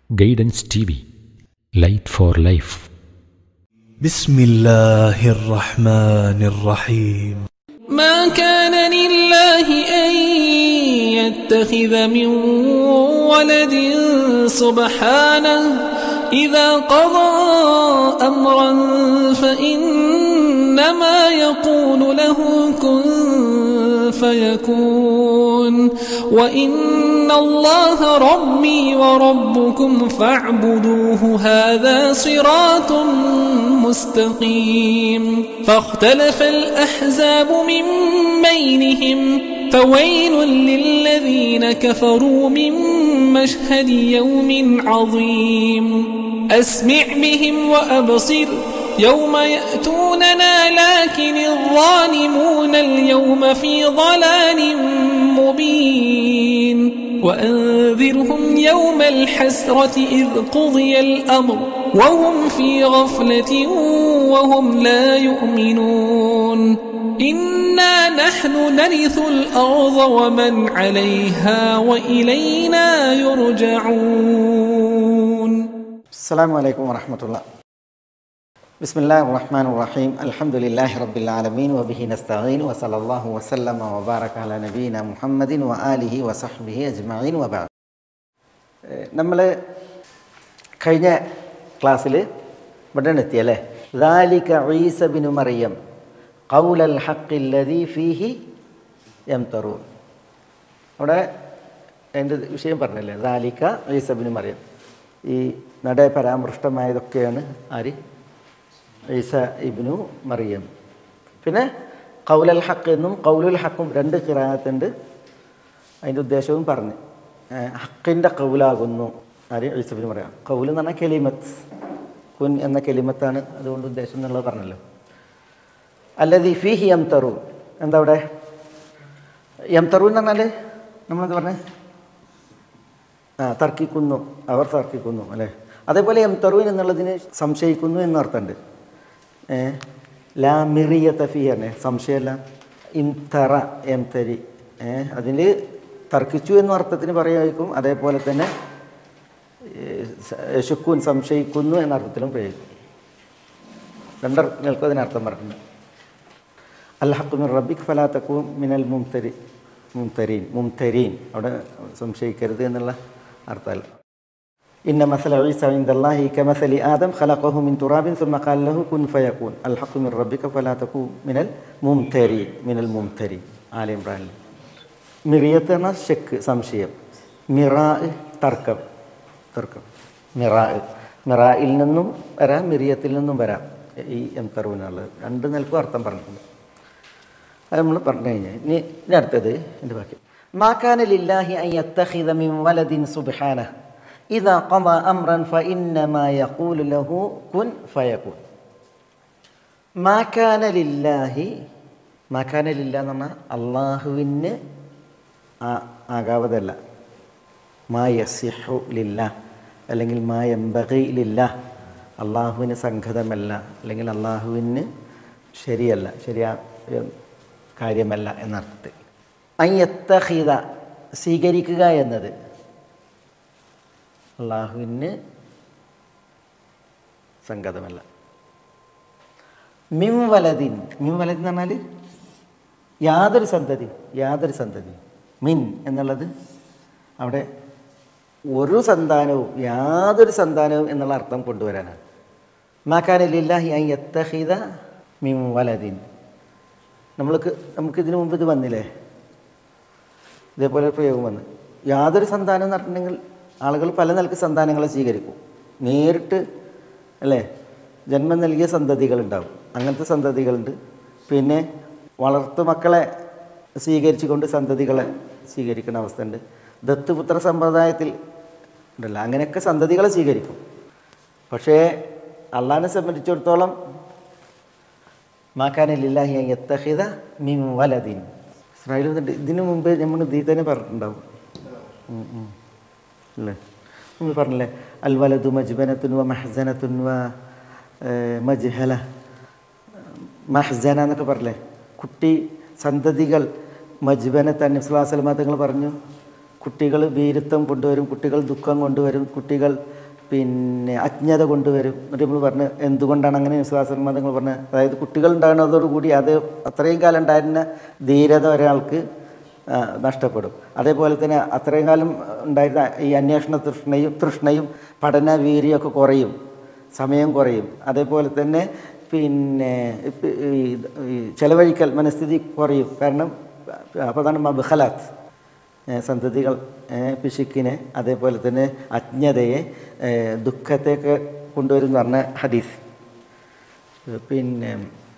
Guidance T V light for life بسم الله الرحمن الرحيم ما كان لله أن يتخذ من ولد سبحانه إذا قضى أمرا فإنما يقول له كن فيكون وإن الله ربي وربكم فاعبدوه هذا صراط مستقيم فاختلف الأحزاب من بينهم فويل للذين كفروا من مشهد يوم عظيم أسمع بهم وأبصر يوم يأتوننا لكن الظالمون اليوم في ضلال مبين وأنذرهم يوم الحسرة إذ قضي الأمر وهم في غفلة وهم لا يؤمنون إنا نحن نرث الأرض ومن عليها وإلينا يرجعون السلام عليكم ورحمة الله بسم الله الرحمن الرحيم الحمد لله رب العالمين وبه نستعين وصلى الله وسلم وبارك على نبينا محمد وآله وصحبه أجمعين وبعد നമ്മൾ കഴിഞ്ഞ ക്ലാസ്സിൽ ഇവിടെ എത്തിയല്ലേ ذلك عيسى بن مريم قول الحق الذي فيه يمترون അവിടെ എൻ്റെ വിഷയം പറഞ്ഞല്ലേ ദാലിക്ക ഈസബിന് മറിയം ഈ നട പരാമൃഷ്ടമായതൊക്കെയാണ് ആര് ഈസ ഇബിനു മറിയം പിന്നെ കൗലൽ ഹക്ക് എന്നും കൗലുൽ ഹക്കും രണ്ട് കിറാത്തുണ്ട് അതിൻ്റെ ഉദ്ദേശവും പറഞ്ഞു ഹക്കിൻ്റെ കൗലാകുന്നു ആര് ഈസബിന് മറിയം കൗൽ എന്ന് പറഞ്ഞാൽ കെലിമത്ത് കുൻ എന്ന കെലിമത്താണ് അതുകൊണ്ട് ഉദ്ദേശം എന്നുള്ളത് പറഞ്ഞല്ലോ അല്ലത് ഫിഹി എം തറു എന്താ അവിടെ എം തറു എന്ന് പറഞ്ഞാൽ നമ്മളെന്ത് പറഞ്ഞേ ആ തർക്കിക്കുന്നു അവർ തർക്കിക്കുന്നു അല്ലേ അതേപോലെ എം തറുവിൻ എന്നുള്ളതിന് സംശയിക്കുന്നു എന്നർത്ഥമുണ്ട് ഏ ലാ മിറിയ തഫിയാണ് സംശയമല്ല ഇംതറ എം തരി ഏ അതിൽ തർക്കിച്ചു എന്ന അർത്ഥത്തിന് പറയുമായിരിക്കും അതേപോലെ തന്നെ ഷുക്കൂൻ സംശയിക്കുന്നു എന്ന അർത്ഥത്തിലും പ്രയോഗിക്കും രണ്ടർ നിൽക്കും അതിനർത്ഥം പറഞ്ഞിട്ടുണ്ട് അൽഹക്കുമിൻ റബിക് ഫലാത്തക്കും മിനൽ മുംതരി മുംതരീൻ മുംതരീൻ അവിടെ സംശയിക്കരുത് എന്നുള്ള അർത്ഥമല്ല ഇന്ന മസല ഈസ عند الله كمثل آدم خلقه من تراب ثم قال له كن فيكون الحق من ربك فلا تكون من الممترين من الممترين ആല ഇമ്രാനിൽ മിറിയത്ത് എന്ന ഷെക്ക് സംശയം മിറാ തർക്കം തർക്കം മിറാ മിറായിൽ നിന്നും വരാം മിറിയത്തിൽ നിന്നും വരാം ഈ എം തറുവിനുള്ളത് രണ്ട് നിലക്കും അർത്ഥം പറഞ്ഞിട്ടുണ്ട് അത് നമ്മൾ പറഞ്ഞു കഴിഞ്ഞാൽ ഇനി ഇനി അടുത്തത് എൻ്റെ ബാക്കി മാക്കാന ലില്ലാഹി അൻ യത്തഖിദ മിൻ വലദിൻ സുബ്ഹാന ഇദാ ഖദ അംറൻ ഫഇന്നമാ യഖൂലു ലഹു കുൻ ഫയകുൻ മാക്കാന ലില്ലാഹി മാക്കാന ലില്ല എന്ന് പറഞ്ഞാൽ അള്ളാഹുവിന് ആകാവതല്ല മാ യസിഹു ലില്ല അല്ലെങ്കിൽ മാ എംബഗി ലില്ല അള്ളാഹുവിന് സംഗതമല്ല അല്ലെങ്കിൽ അള്ളാഹുവിന് ശരിയല്ല ശരിയാ കാര്യമല്ല എന്നർത്ഥത്തിൽ അയ്യത്തഹിത സ്വീകരിക്കുക എന്നത് അള്ളാഹുവിന് സംഗതമല്ല മിം വലദിൻ മിം വലദിൻ എന്ന് പറഞ്ഞാൽ യാതൊരു സന്തതി യാതൊരു സന്തതി മിൻ എന്നുള്ളത് അവിടെ ഒരു സന്താനവും യാതൊരു സന്താനവും എന്നുള്ള അർത്ഥം കൊണ്ടുവരാനാണ് മാക്കാനലില്ലാഹി അൻ യത്തഹിത മിം വലദിൻ നമ്മൾക്ക് നമുക്ക് ഇതിനു മുമ്പ് ഇത് വന്നില്ലേ ഇതേപോലെ പ്രയോഗം വന്ന് യാതൊരു സന്താനം എന്ന് പറഞ്ഞിട്ടുണ്ടെങ്കിൽ ആളുകൾ പല നിലക്ക് സന്താനങ്ങളെ സ്വീകരിക്കും നേരിട്ട് അല്ലേ ജന്മം നൽകിയ സന്തതികളുണ്ടാവും അങ്ങനത്തെ സന്തതികളുണ്ട് പിന്നെ വളർത്തു മക്കളെ സ്വീകരിച്ചുകൊണ്ട് സന്തതികളെ സ്വീകരിക്കുന്ന അവസ്ഥ ഉണ്ട് ദത്തുപുത്ര സമ്പ്രദായത്തിൽ ഉണ്ടല്ലോ അങ്ങനെയൊക്കെ സന്തതികളെ സ്വീകരിക്കും പക്ഷേ അള്ളാഹിനെ സംബന്ധിച്ചിടത്തോളം മാക്കാനില്ലാഹി യത്തഹിദ മിൻ വലദിൻ ഇസ്രായേൽ വന്നിട്ട് ഇതിനു മുമ്പ് നമ്മൾ ഇതിൽ തന്നെ പറഞ്ഞിട്ടുണ്ടാവും അല്ലേ നമ്മൾ പറഞ്ഞില്ലേ അൽ വലതു മജ്ബനത്തുൻ വ മഹ്സനത്തുൻ വ മജ്ഹല മഹ്സന എന്നൊക്കെ പറഞ്ഞില്ലേ കുട്ടി സന്തതികൾ മജ്ബന തന്നെ സുലാസലമ തങ്ങൾ പറഞ്ഞു കുട്ടികൾ വീരത്വം കൊണ്ടുവരും കുട്ടികൾ ദുഃഖം കൊണ്ടുവരും കുട്ടികൾ പിന്നെ അജ്ഞത കൊണ്ടുവരും എന്നിട്ട് നമ്മൾ പറഞ്ഞ് എന്തുകൊണ്ടാണ് അങ്ങനെ വിശ്വാസ മതങ്ങൾ പറഞ്ഞത് അതായത് കുട്ടികൾ ഉണ്ടാകുന്നതോടുകൂടി അത് അത്രയും കാലം ഉണ്ടായിരുന്ന ധീരത ഒരാൾക്ക് ആ, നഷ്ടപ്പെടും അതേപോലെ തന്നെ അത്രയും കാലം ഉണ്ടായിരുന്ന ഈ അന്വേഷണ തൃഷ്ണയും തൃഷ്ണയും പഠന വീര്യമൊക്കെ കുറയും സമയം കുറയും അതേപോലെ തന്നെ പിന്നെ ഇപ്പ- ഈ ഈ ചെലവഴിക്കൽ മനസ്ഥിതി കുറയും കാരണം അപ്പോൾ അതാണ് മബ്ഹലാത്ത് ഏ, സന്തതികൾ ഏ, പിശുക്കിനെ അതേപോലെ തന്നെ അജ്ഞതയെ ഏ, ദുഃഖത്തെയൊക്കെ കൊണ്ടുവരും എന്ന് പറഞ്ഞ ഹദീസ് ഏ, പിന്നെ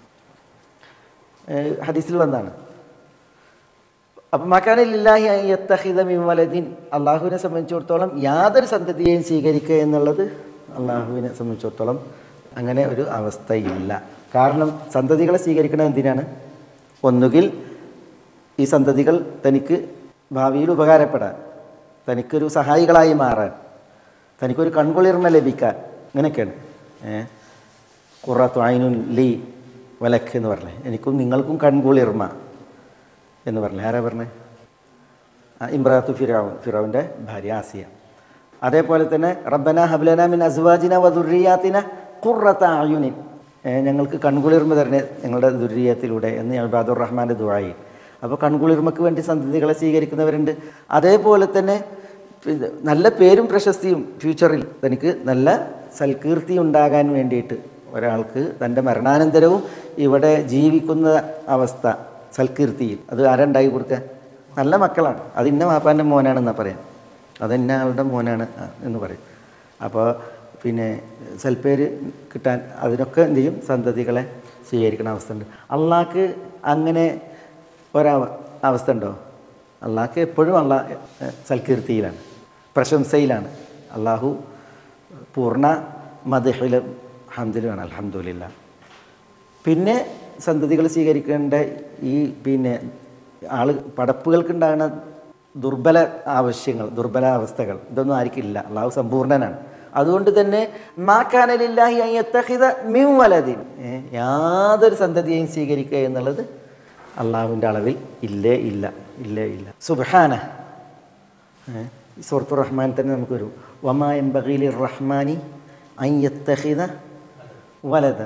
ഏ, ഹദീസിൽ വന്നാണ് അപ്പം മക്കാനില്ലാഹി യത്തഹിദ മിവലദിൻ അള്ളാഹുവിനെ സംബന്ധിച്ചിടത്തോളം യാതൊരു സന്തതിയെയും സ്വീകരിക്കുക എന്നുള്ളത് അള്ളാഹുവിനെ സംബന്ധിച്ചിടത്തോളം അങ്ങനെ ഒരു അവസ്ഥയില്ല കാരണം സന്തതികളെ സ്വീകരിക്കുന്നത് എന്തിനാണ് ഒന്നുകിൽ ഈ സന്തതികൾ തനിക്ക് ഭാവിയിൽ ഉപകാരപ്പെടാൻ തനിക്കൊരു സഹായികളായി മാറാൻ തനിക്കൊരു കൺകുളിർമ ലഭിക്കാൻ അങ്ങനെയൊക്കെയാണ് ഏ ഖുറത്തു ഐനുൻ ലീ വലക്ക് എന്ന് പറഞ്ഞേ എനിക്കും നിങ്ങൾക്കും കൺകുളിർമ എന്ന് പറഞ്ഞേ ആരാ പറഞ്ഞേ ആ, ഇമ്രാത്തു ഫിറാവുൻ ഫിറാവിൻ്റെ ഭാര്യ ആസിയ അതേപോലെ തന്നെ റബ്ബന ഹബ്ലന മിൻ അസ്വാജിന വദുറിയാത്തിന ഖുറത്ത ആയുനിൻ ഏ, ഞങ്ങൾക്ക് കൺകുളിർമ തരണേ ഞങ്ങളുടെ ദുര്യത്തിലൂടെ എന്ന് ഇബാദുർ റഹ്മാൻ്റെ ദുആയി അപ്പോൾ കൺകുളിർമയ്ക്ക് വേണ്ടി സന്തതികളെ സ്വീകരിക്കുന്നവരുണ്ട് അതേപോലെ തന്നെ ഇത് നല്ല പേരും പ്രശസ്തിയും ഫ്യൂച്ചറിൽ തനിക്ക് നല്ല സൽകീർത്തി ഉണ്ടാകാൻ വേണ്ടിയിട്ട് ഒരാൾക്ക് തൻ്റെ മരണാനന്തരവും ഇവിടെ ജീവിക്കുന്ന അവസ്ഥ സൽകീർത്തിയിൽ അത് ആരുണ്ടാക്കി കൊടുക്കുക നല്ല മക്കളാണ് അത് ഇന്ന വാപ്പാൻ്റെ മോനാണെന്നാ പറയാം അത് ഇന്ന ആളുടെ മോനാണ് ആ, എന്ന് പറയും അപ്പോൾ പിന്നെ സൽപ്പേര് കിട്ടാൻ അതിനൊക്കെ എന്ത് ചെയ്യും സന്തതികളെ സ്വീകരിക്കുന്ന അവസ്ഥ ഉണ്ട് അള്ളാഹ്ക്ക് അങ്ങനെ ഒരവ അവസ്ഥ ഉണ്ടോ അള്ളാഹ്ക്ക് എപ്പോഴും അള്ളാഹ് ഏഹ്, സൽകീർത്തിയിലാണ് പ്രശംസയിലാണ് അള്ളാഹു പൂർണ്ണ മദഹിലും ഹംദിലുമാണ് അലഹമുല്ല പിന്നെ സന്തതികൾ സ്വീകരിക്കേണ്ട ഈ പിന്നെ ആള് പടപ്പുകൾക്കുണ്ടാകുന്ന ദുർബല ആവശ്യങ്ങൾ ദുർബല അവസ്ഥകൾ ഇതൊന്നും ആർക്കില്ല അള്ളാഹു സമ്പൂർണ്ണനാണ് അതുകൊണ്ട് തന്നെ മാക്കാനലില്ലാഹി അയ്യത്തഹിത മിവലതിൻ യാതൊരു സന്തതിയെയും സ്വീകരിക്കുക എന്നുള്ളത് അള്ളാഹുവിൻ്റെ അളവിൽ ഇല്ലേ ഇല്ല ഇല്ലേ ഇല്ല സുബഹാന സുഹൃത്തു റഹ്മാൻ തന്നെ നമുക്ക് വരും വമാ എം ബഗീലി റഹ്മാനി അയ്യത്തഹിത വലത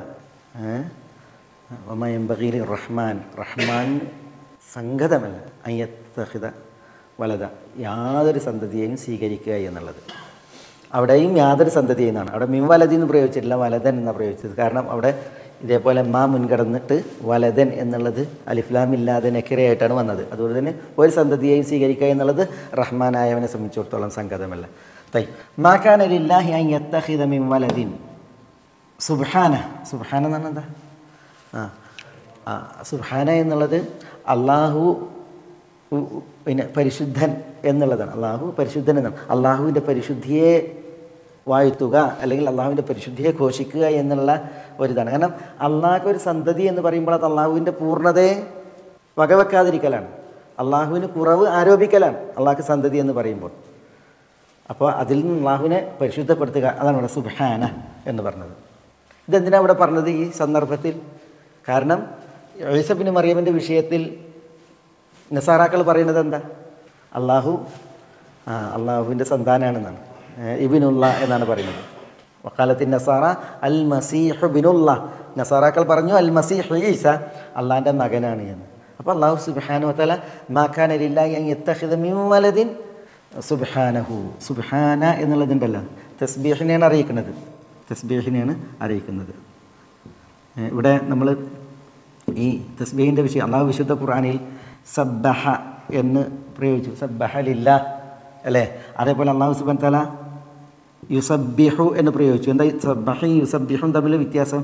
വമാ എം ബഗീലി റഹ്മാൻ റഹ്മാൻ സംഗതമല്ല അയ്യത്തഹിത വലത യാതൊരു സന്തതിയെയും സ്വീകരിക്കുക എന്നുള്ളത് അവിടെയും യാതൊരു സന്തതി എന്നാണ് അവിടെ മിൻ വലതി എന്ന് പ്രയോഗിച്ചിട്ടില്ല വലതൻ എന്നാണ് പ്രയോഗിച്ചത് കാരണം അവിടെ ഇതേപോലെ മാ മുൻകടന്നിട്ട് വലതൻ എന്നുള്ളത് അലിഫ്ലാമില്ലാതെ നെക്കിറയായിട്ടാണ് വന്നത് അതുകൊണ്ട് തന്നെ ഒരു സന്തതിയെയും സ്വീകരിക്കുക എന്നുള്ളത് റഹ്മാനായവനെ സംബന്ധിച്ചിടത്തോളം സംഗതമല്ല തൈ മാക്കാനലില്ലാഹി അൻ യത്തഹിദ മിൻ വലദിൻ സുബ്ഹാന സുബ്ഹാന എന്ന് പറഞ്ഞാൽ എന്താ ആ ആ സുബ്ഹാന എന്നുള്ളത് അള്ളാഹു ഉ- ഉ- പിന്നെ പരിശുദ്ധൻ എന്നുള്ളതാണ് അള്ളാഹു പരിശുദ്ധൻ എന്നാണ് അള്ളാഹുവിൻ്റെ പരിശുദ്ധിയെ വാഴ്ത്തുക അല്ലെങ്കിൽ അള്ളാഹുവിൻ്റെ പരിശുദ്ധിയെ ഘോഷിക്കുക എന്നുള്ള ഒരിതാണ് കാരണം അള്ളാഹ്ക്ക് ഒരു സന്തതി എന്ന് പറയുമ്പോൾ അത് അള്ളാഹുവിൻ്റെ പൂർണ്ണതയെ വകവെക്കാതിരിക്കലാണ് അള്ളാഹുവിന് കുറവ് ആരോപിക്കലാണ് അള്ളാഹ്ക്ക് സന്തതി എന്ന് പറയുമ്പോൾ അപ്പോൾ അതിൽ നിന്ന് അള്ളാഹുവിനെ പരിശുദ്ധപ്പെടുത്തുക അതാണ് ഇവിടെ സുബാന എന്ന് പറഞ്ഞത് ഇതെന്തിനാണ് ഇവിടെ പറഞ്ഞത് ഈ സന്ദർഭത്തിൽ കാരണം യേസബിന് മറിയമിൻ്റെ വിഷയത്തിൽ നസാറാക്കൾ പറയുന്നത് എന്താ അള്ളാഹു ആ അള്ളാഹുവിൻ്റെ സന്താനാണെന്നാണ് ഏഹ് ഇബിനുള്ള എന്നാണ് പറയുന്നത് വക്കാലത്തിൻ നസാറ അൽ മസീഹ് ബിനുള്ള നസാറാക്കൾ പറഞ്ഞു അൽ മസീഹ് ഈസ അള്ളാഹിൻ്റെ മകനാണ് എന്ന് അപ്പോൾ അള്ളാഹു സുബാനു വത്തല മാക്കാനില്ലാഹിൻ സുബാനഹു സുബാന എന്നുള്ളതുണ്ടല്ലോ തസ്ബീഹിനെയാണ് അറിയിക്കുന്നത് തസ്ബീഹിനെയാണ് അറിയിക്കുന്നത് ഏഹ് ഇവിടെ നമ്മൾ ഈ തസ്ബീഹിൻ്റെ വിഷയം അള്ളാഹു വിശുദ്ധ ഖുർആനിൽ സബ്ബഹ എന്ന് പ്രയോഗിച്ചു സബ്ബഹ ലില്ല അല്ലേ അതേപോലെ അള്ളാഹു സുബൻ തല യുസബ്ബിഹു എന്ന് പ്രയോഗിച്ചു എന്താ ഈ സബ്ബഹയും യുസബ്ബിഹും തമ്മിൽ വ്യത്യാസം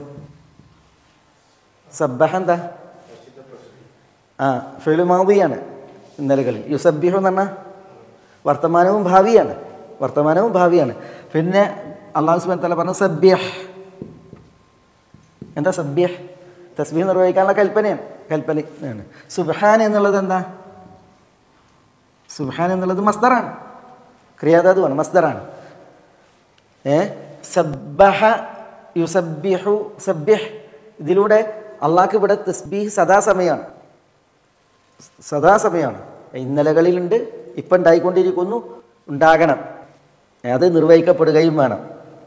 സബ്ബഹ എന്താ ആ ഫെലുമാവിയാണ് ഇന്നലകളിൽ യുസബ്ബിഹു എന്ന് പറഞ്ഞാൽ വർത്തമാനവും ഭാവിയാണ് വർത്തമാനവും ഭാവിയാണ് പിന്നെ അള്ളാഹു സുബൻ തല പറഞ്ഞു സബ്യഹ് എന്താ സബ്യഹ് തസ്ബീഹ് നിർവഹിക്കാനുള്ള കൽപ്പനയാണ് കൽപ്പനയാണ് സുബ്ഹാൻ എന്നുള്ളത് എന്താ സുബ്ഹാൻ എന്നുള്ളത് മസ്ദറാണ് ക്രിയാധാതുവാണ് മസ്ദറാണ് ഏ സബ്ബഹ യുസബ്ബിഹു സബ്യഹ് ഇതിലൂടെ അള്ളാഹ്ക്ക് ഇവിടെ തസ്ബീഹ് സദാസമയമാണ് സദാസമയമാണ് ഇന്നലകളിലുണ്ട് ഇപ്പം ഉണ്ടായിക്കൊണ്ടിരിക്കുന്നു ഉണ്ടാകണം അത് നിർവഹിക്കപ്പെടുകയും വേണം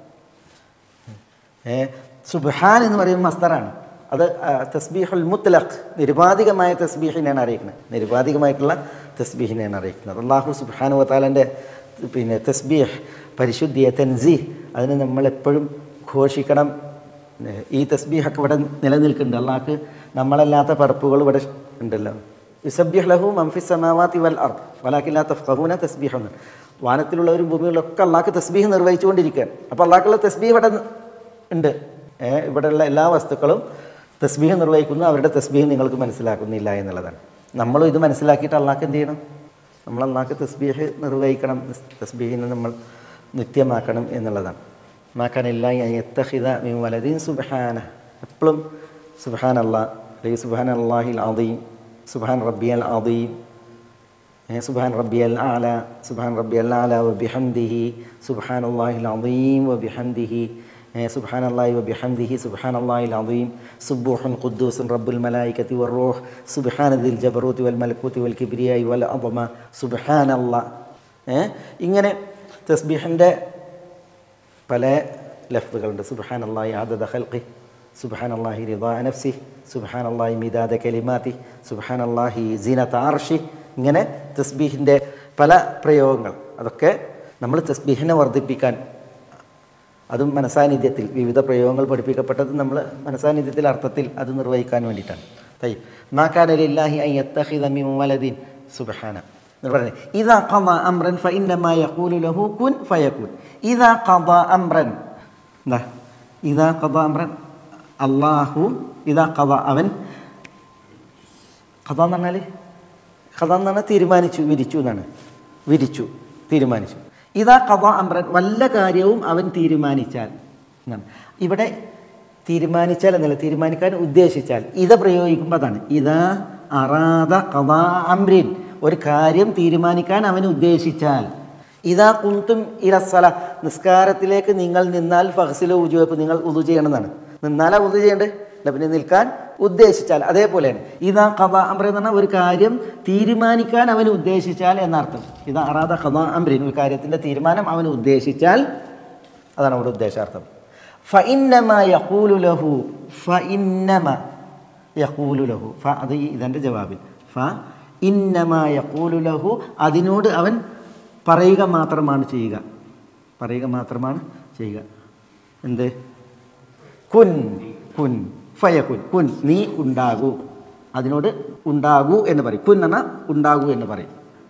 ഏ സുബ്ഹാൻ എന്ന് പറയുന്നത് മസ്തറാണ് അത് ആ, തസ്ബീഹുൽ മുത്ലഖ് നിരുപാധികമായ തസ്ബീഹിനെയാണ് അറിയിക്കുന്നത് നിരുപാധികമായിട്ടുള്ള തസ്ബീഹിനെയാണ് അറിയിക്കുന്നത് അള്ളാഹു സുബ്ഹാനു വത്താലൻ്റെ പിന്നെ തസ്ബീഹ് പരിശുദ്ധിയെ തൻസീഹ് അതിന് നമ്മളെപ്പോഴും ഘോഷിക്കണം ഏ, ഈ തസ്ബീഹൊക്കെ ഇവിടെ നിലനിൽക്കുന്നുണ്ട് അള്ളാഹ്ക്ക് നമ്മളല്ലാത്ത പറപ്പുകൾ ഇവിടെ ഉണ്ടല്ലോ യുസബ്യഹ് ലഹു മംഫി സമാവാത്തി വൽ അർദ് വലാക്കില്ലാ തഫ്ഖഹൂന തസ്ബീഹ് വാനത്തിലുള്ളവരും ഭൂമികളിലൊക്കെ അള്ളാഹ്ക്ക് തസ്ബീഹ് നിർവഹിച്ചുകൊണ്ടിരിക്കുകയാണ് അപ്പോൾ അള്ളാഹ്ക്കുള്ള തസ്ബീഹ് ഇവിടെ ഉണ്ട് ഏ, ഇവിടെയുള്ള എല്ലാ വസ്തുക്കളും തസ്ബീഹ് നിർവഹിക്കുന്നു അവരുടെ തസ്ബീഹ് നിങ്ങൾക്ക് മനസ്സിലാക്കുന്നില്ല എന്നുള്ളതാണ് നമ്മളും ഇത് മനസ്സിലാക്കിയിട്ട് അള്ളാഹ്ക്ക് എന്ത് ചെയ്യണം നമ്മൾ അള്ളാഹ്ക്ക് തസ്ബീഹ് നിർവഹിക്കണം തസ്ബീഹിനെ നമ്മൾ നിത്യമാക്കണം എന്നുള്ളതാണ് മാക്കാനില്ല എത്തഹിത മീ വലദീൻ സുബഹാന എപ്പോഴും സുബഹാൻ അള്ളാഹ് അല്ലെങ്കിൽ സുബഹാൻ അള്ളാഹിൽ അദീം സുബഹാൻ റബ്ബിയൽ അദീം ഏ, സുബ്ഹാൻ റബ്ബിയൽ ആല സുബ്ഹാൻ റബ്ബിയൽ ആല വബിഹംദിഹി സുബ്ഹാൻ അല്ലാഹിൽ അദീം വബിഹംദിഹി ഏ, സുബ്ഹാൻ അല്ലാഹി വബിഹംദിഹി സുബ്ഹാൻ അല്ലാഹിൽ അദീം സുബ്ബൂഹുൻ ഖുദ്ദൂസുൻ റബ്ബുൽ മലായികത്തി വറൂഹ് സുബ്ഹാന ദിൽ ജബറൂത്തി വൽ മലക്കൂത്തി വൽ കിബ്രിയായി വൽ അദമ സുബ്ഹാൻ അല്ലാഹ് ഏ, ഇങ്ങനെ തസ്ബീഹിൻ്റെ പല ലഫ്ദുകളുണ്ട് സുബ്ഹാൻ അല്ലാഹി ആദദ ഖൽഖി സുബ്ഹാൻ അല്ലാഹി റിദാ നഫ്സി സുബ്ഹാൻ അല്ലാഹി മിദാദ കലിമാത്തി സുബ്ഹാൻ അല്ലാഹി സീനത്ത് ആർഷി ഇങ്ങനെ തസ്ബീഹിൻ്റെ പല പ്രയോഗങ്ങൾ അതൊക്കെ നമ്മൾ തസ്ബീഹിനെ വർദ്ധിപ്പിക്കാൻ അതും മനസാന്നിധ്യത്തിൽ വിവിധ പ്രയോഗങ്ങൾ പഠിപ്പിക്കപ്പെട്ടത് നമ്മൾ മനസാന്നിധ്യത്തിൽ അർത്ഥത്തിൽ അത് നിർവഹിക്കാൻ വേണ്ടിയിട്ടാണ് തൈ മാക്കാനലില്ലാഹി ഐ യത്തഹിദ മിൻ വലദിൻ സുബ്ഹാന എന്ന് പറയുന്നത് ഇതാ ഖദ അംറൻ ഫഇന്നമാ യഖൂലു ലഹു കുൻ ഫയകുൻ ഇതാ ഖദ അംറൻ എന്താ ഇതാ ഖദ അംറൻ അള്ളാഹു ഇതാ ഖദ അവൻ ഖദ എന്ന് പറഞ്ഞാൽ ഖദ എന്ന് പറഞ്ഞാൽ തീരുമാനിച്ചു വിരിച്ചു എന്നാണ് വിരിച്ചു തീരുമാനിച്ചു ഇതാ കഥ അമ്രൻ വല്ല കാര്യവും അവൻ തീരുമാനിച്ചാൽ എന്നാണ് ഇവിടെ തീരുമാനിച്ചാൽ എന്നല്ല തീരുമാനിക്കാൻ ഉദ്ദേശിച്ചാൽ ഇത് പ്രയോഗിക്കുമ്പോൾ അതാണ് ഇതാ അറാദ കഥ അമ്രിൻ ഒരു കാര്യം തീരുമാനിക്കാൻ അവൻ ഉദ്ദേശിച്ചാൽ ഇതാ കുന്തും ഇലസല നിസ്കാരത്തിലേക്ക് നിങ്ങൾ നിന്നാൽ ഫഹസിലോ ഉജുവപ്പ് നിങ്ങൾ ഉദു ചെയ്യണമെന്നാണ് നിന്നാലാ ഉദു ചെയ്യേണ്ടത് അല്ല പിന്നെ നിൽക്കാൻ ഉദ്ദേശിച്ചാൽ അതേപോലെയാണ് ഇതാ കഥ അമ്ര എന്ന് പറഞ്ഞാൽ ഒരു കാര്യം തീരുമാനിക്കാൻ അവൻ ഉദ്ദേശിച്ചാൽ എന്നർത്ഥം ഇതാ അറാദ കഥ അമ്രിൻ ഒരു കാര്യത്തിൻ്റെ തീരുമാനം അവൻ ഉദ്ദേശിച്ചാൽ അതാണ് അവിടെ ഉദ്ദേശാർത്ഥം ഫ ഇന്നമ യഖൂലു ലഹു ഫ ഇന്നമ യഖൂലു ലഹു ഫ അത് ഈ ഇതിൻ്റെ ജവാബിൽ ഫ ഇന്നമ യഖൂലു ലഹു അതിനോട് അവൻ പറയുക മാത്രമാണ് ചെയ്യുക പറയുക മാത്രമാണ് ചെയ്യുക എന്ത് കുൻ കുൻ ഫയകുൻ കുൻ നീ ഉണ്ടാകൂ അതിനോട് ഉണ്ടാകൂ എന്ന് പറയും കുൻ എന്നാൽ ഉണ്ടാകൂ എന്ന് പറയും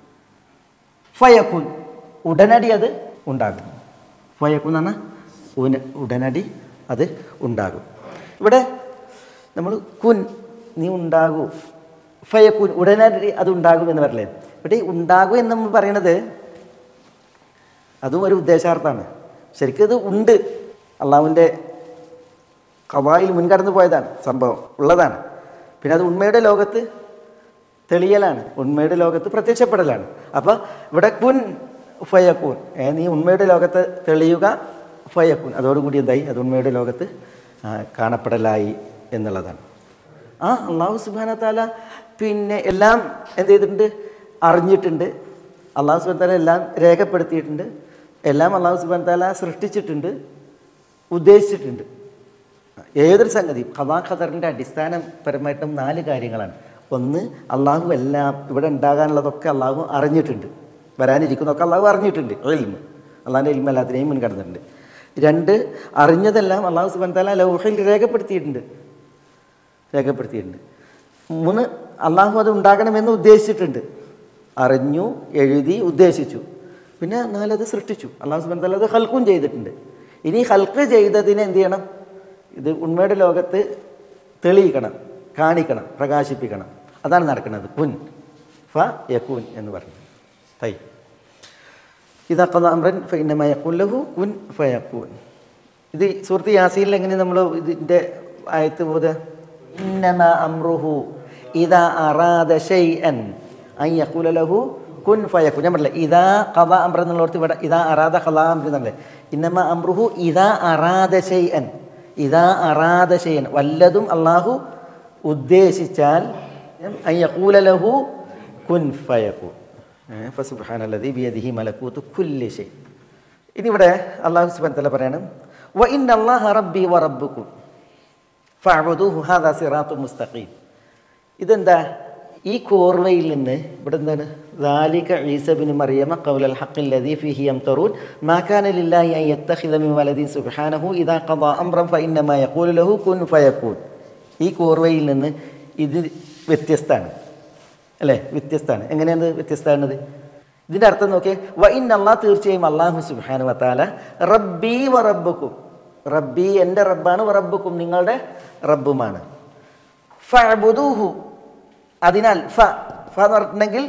ഫയക്കുൻ ഉടനടി അത് ഉണ്ടാകും ഫയക്കുൻ എന്ന് പറഞ്ഞാൽ ഉടനടി അത് ഉണ്ടാകും ഇവിടെ നമ്മൾ കുൻ നീ ഉണ്ടാകൂ ഫയക്കുൻ ഉടനടി അത് ഉണ്ടാകും എന്ന് പറയില്ലേ ഇവിടെ ഈ ഉണ്ടാകൂ എന്ന് നമ്മൾ പറയണത് അതും ഒരു ഉദ്ദേശാർത്ഥമാണ് ശരിക്കും ഇത് ഉണ്ട് അള്ളാഹുവിൻ്റെ കവായിൽ മുൻകടന്നു പോയതാണ് സംഭവം ഉള്ളതാണ് പിന്നെ അത് ഉണ്മയുടെ ലോകത്ത് തെളിയലാണ് ഉണ്മയുടെ ലോകത്ത് പ്രത്യക്ഷപ്പെടലാണ് അപ്പോൾ ഇവിടെ കുൻ ഫയക്കൂൻ ഏ നീ ഉണ്മയുടെ ലോകത്ത് തെളിയുക ഫയക്കൂൻ അതോടുകൂടി എന്തായി അത് ഉണ്മയുടെ ലോകത്ത് ആ, കാണപ്പെടലായി എന്നുള്ളതാണ് ആ അള്ളാഹു സുബാന താല പിന്നെ എല്ലാം എന്ത് ചെയ്തിട്ടുണ്ട് അറിഞ്ഞിട്ടുണ്ട് അള്ളാഹു സുബാൻ താല എല്ലാം രേഖപ്പെടുത്തിയിട്ടുണ്ട് എല്ലാം അള്ളാഹു സുബാൻ താല സൃഷ്ടിച്ചിട്ടുണ്ട് ഉദ്ദേശിച്ചിട്ടുണ്ട് ഏതൊരു സംഗതിയും ഖദാ ഖദറിൻ്റെ അടിസ്ഥാനപരമായിട്ടും നാല് കാര്യങ്ങളാണ് ഒന്ന് അള്ളാഹു എല്ലാം ഇവിടെ ഉണ്ടാകാനുള്ളതൊക്കെ അള്ളാഹു അറിഞ്ഞിട്ടുണ്ട് വരാനിരിക്കുന്നതൊക്കെ അള്ളാഹു അറിഞ്ഞിട്ടുണ്ട് എൽമ് അള്ളാഹിൻ്റെ എൽമ എല്ലാത്തിനെയും മുൻകടന്നിട്ടുണ്ട് രണ്ട് അറിഞ്ഞതെല്ലാം അള്ളാഹു സുബാൻ താല ലൗഹയിൽ രേഖപ്പെടുത്തിയിട്ടുണ്ട് രേഖപ്പെടുത്തിയിട്ടുണ്ട് മൂന്ന് അള്ളാഹു അത് ഉണ്ടാകണമെന്ന് ഉദ്ദേശിച്ചിട്ടുണ്ട് അറിഞ്ഞു എഴുതി ഉദ്ദേശിച്ചു പിന്നെ നാലത് സൃഷ്ടിച്ചു അള്ളാഹു സുബാൻ താല അത് ഹൽക്കും ചെയ്തിട്ടുണ്ട് ഇനി ഹൽക്ക് ചെയ്തതിനെ എന്ത് ചെയ്യണം ഇത് ഉണ്മയുടെ ലോകത്ത് തെളിയിക്കണം കാണിക്കണം പ്രകാശിപ്പിക്കണം അതാണ് നടക്കുന്നത് കുൻ ഫ യക്കൂൻ എന്ന് പറഞ്ഞു തൈ ഇതാ കഥ അമ്രൻ ഫൈനമ യക്കൂൻ ലഹു കുൻ ഫ യക്കൂൻ ഇത് സുഹൃത്ത് യാസീനിൽ എങ്ങനെ നമ്മൾ ഇതിൻ്റെ ആയത്ത് പോത് ഇന്നമ അമ്രുഹു ഇതാ അറാദ ഷൈഅൻ അൻ യഖൂല ലഹു കുൻ ഫയക്കുൻ ഞാൻ പറഞ്ഞില്ല ഇതാ കഥ അമ്ര എന്നുള്ളടത്ത് ഇവിടെ ഇതാ അറാദ കഥാ അമ്ര എന്നല്ലേ ഇന്നമ അമ്രുഹു ഇതാ അറാദ ഷൈഅൻ ഇതാ അറാദ ഷൈഅൻ വല്ലതും അള്ളാഹു ഉദ്ദേശിച്ചാൽ അൻ യഖൂല ലഹു കുൻ ഫയക്കുൻ ഫസുബ്ഹാനല്ലദീ ബിയദിഹി മലക്കൂത്തു കുല്ലി ഷൈ ഇനി ഇവിടെ അള്ളാഹു സുബ്ഹാനഹു തആല പറയണം വ ഇന്ന അല്ലാഹ റബ്ബി വ റബ്ബുക്കും ഫഅബുദൂഹു ഹാദാ സിറാത്തു മുസ്തഖീം ഇതെന്താ ഈ കോർവയിൽ നിന്ന് ഇവിടെ എന്താണ് ذلك عيسى بن مريم قول الحق الذي فيه يمترون ما كان لله أن يتخذ من ولد سبحانه إذا قضى أمرا فإنما يقول له كن فيكون ഈ കോർവയിൽ നിന്ന് ഇത് വ്യത്യസ്തമാണ് അല്ലേ വ്യത്യസ്തമാണ് എങ്ങനെയാണ് ഇത് വ്യത്യസ്തമാണത് ഇതിൻ്റെ അർത്ഥം നോക്കിയേ വ ഇൻ അള്ളാഹ് തീർച്ചയായും അള്ളാഹു സുബാനു വത്താല റബ്ബി വ റബ്ബുക്കും റബ്ബി എൻ്റെ റബ്ബാണ് വ റബ്ബുക്കും നിങ്ങളുടെ റബ്ബുമാണ് ഫഅബുദൂഹു അതിനാൽ ഫ ഫ എന്ന് പറഞ്ഞിട്ടുണ്ടെങ്കിൽ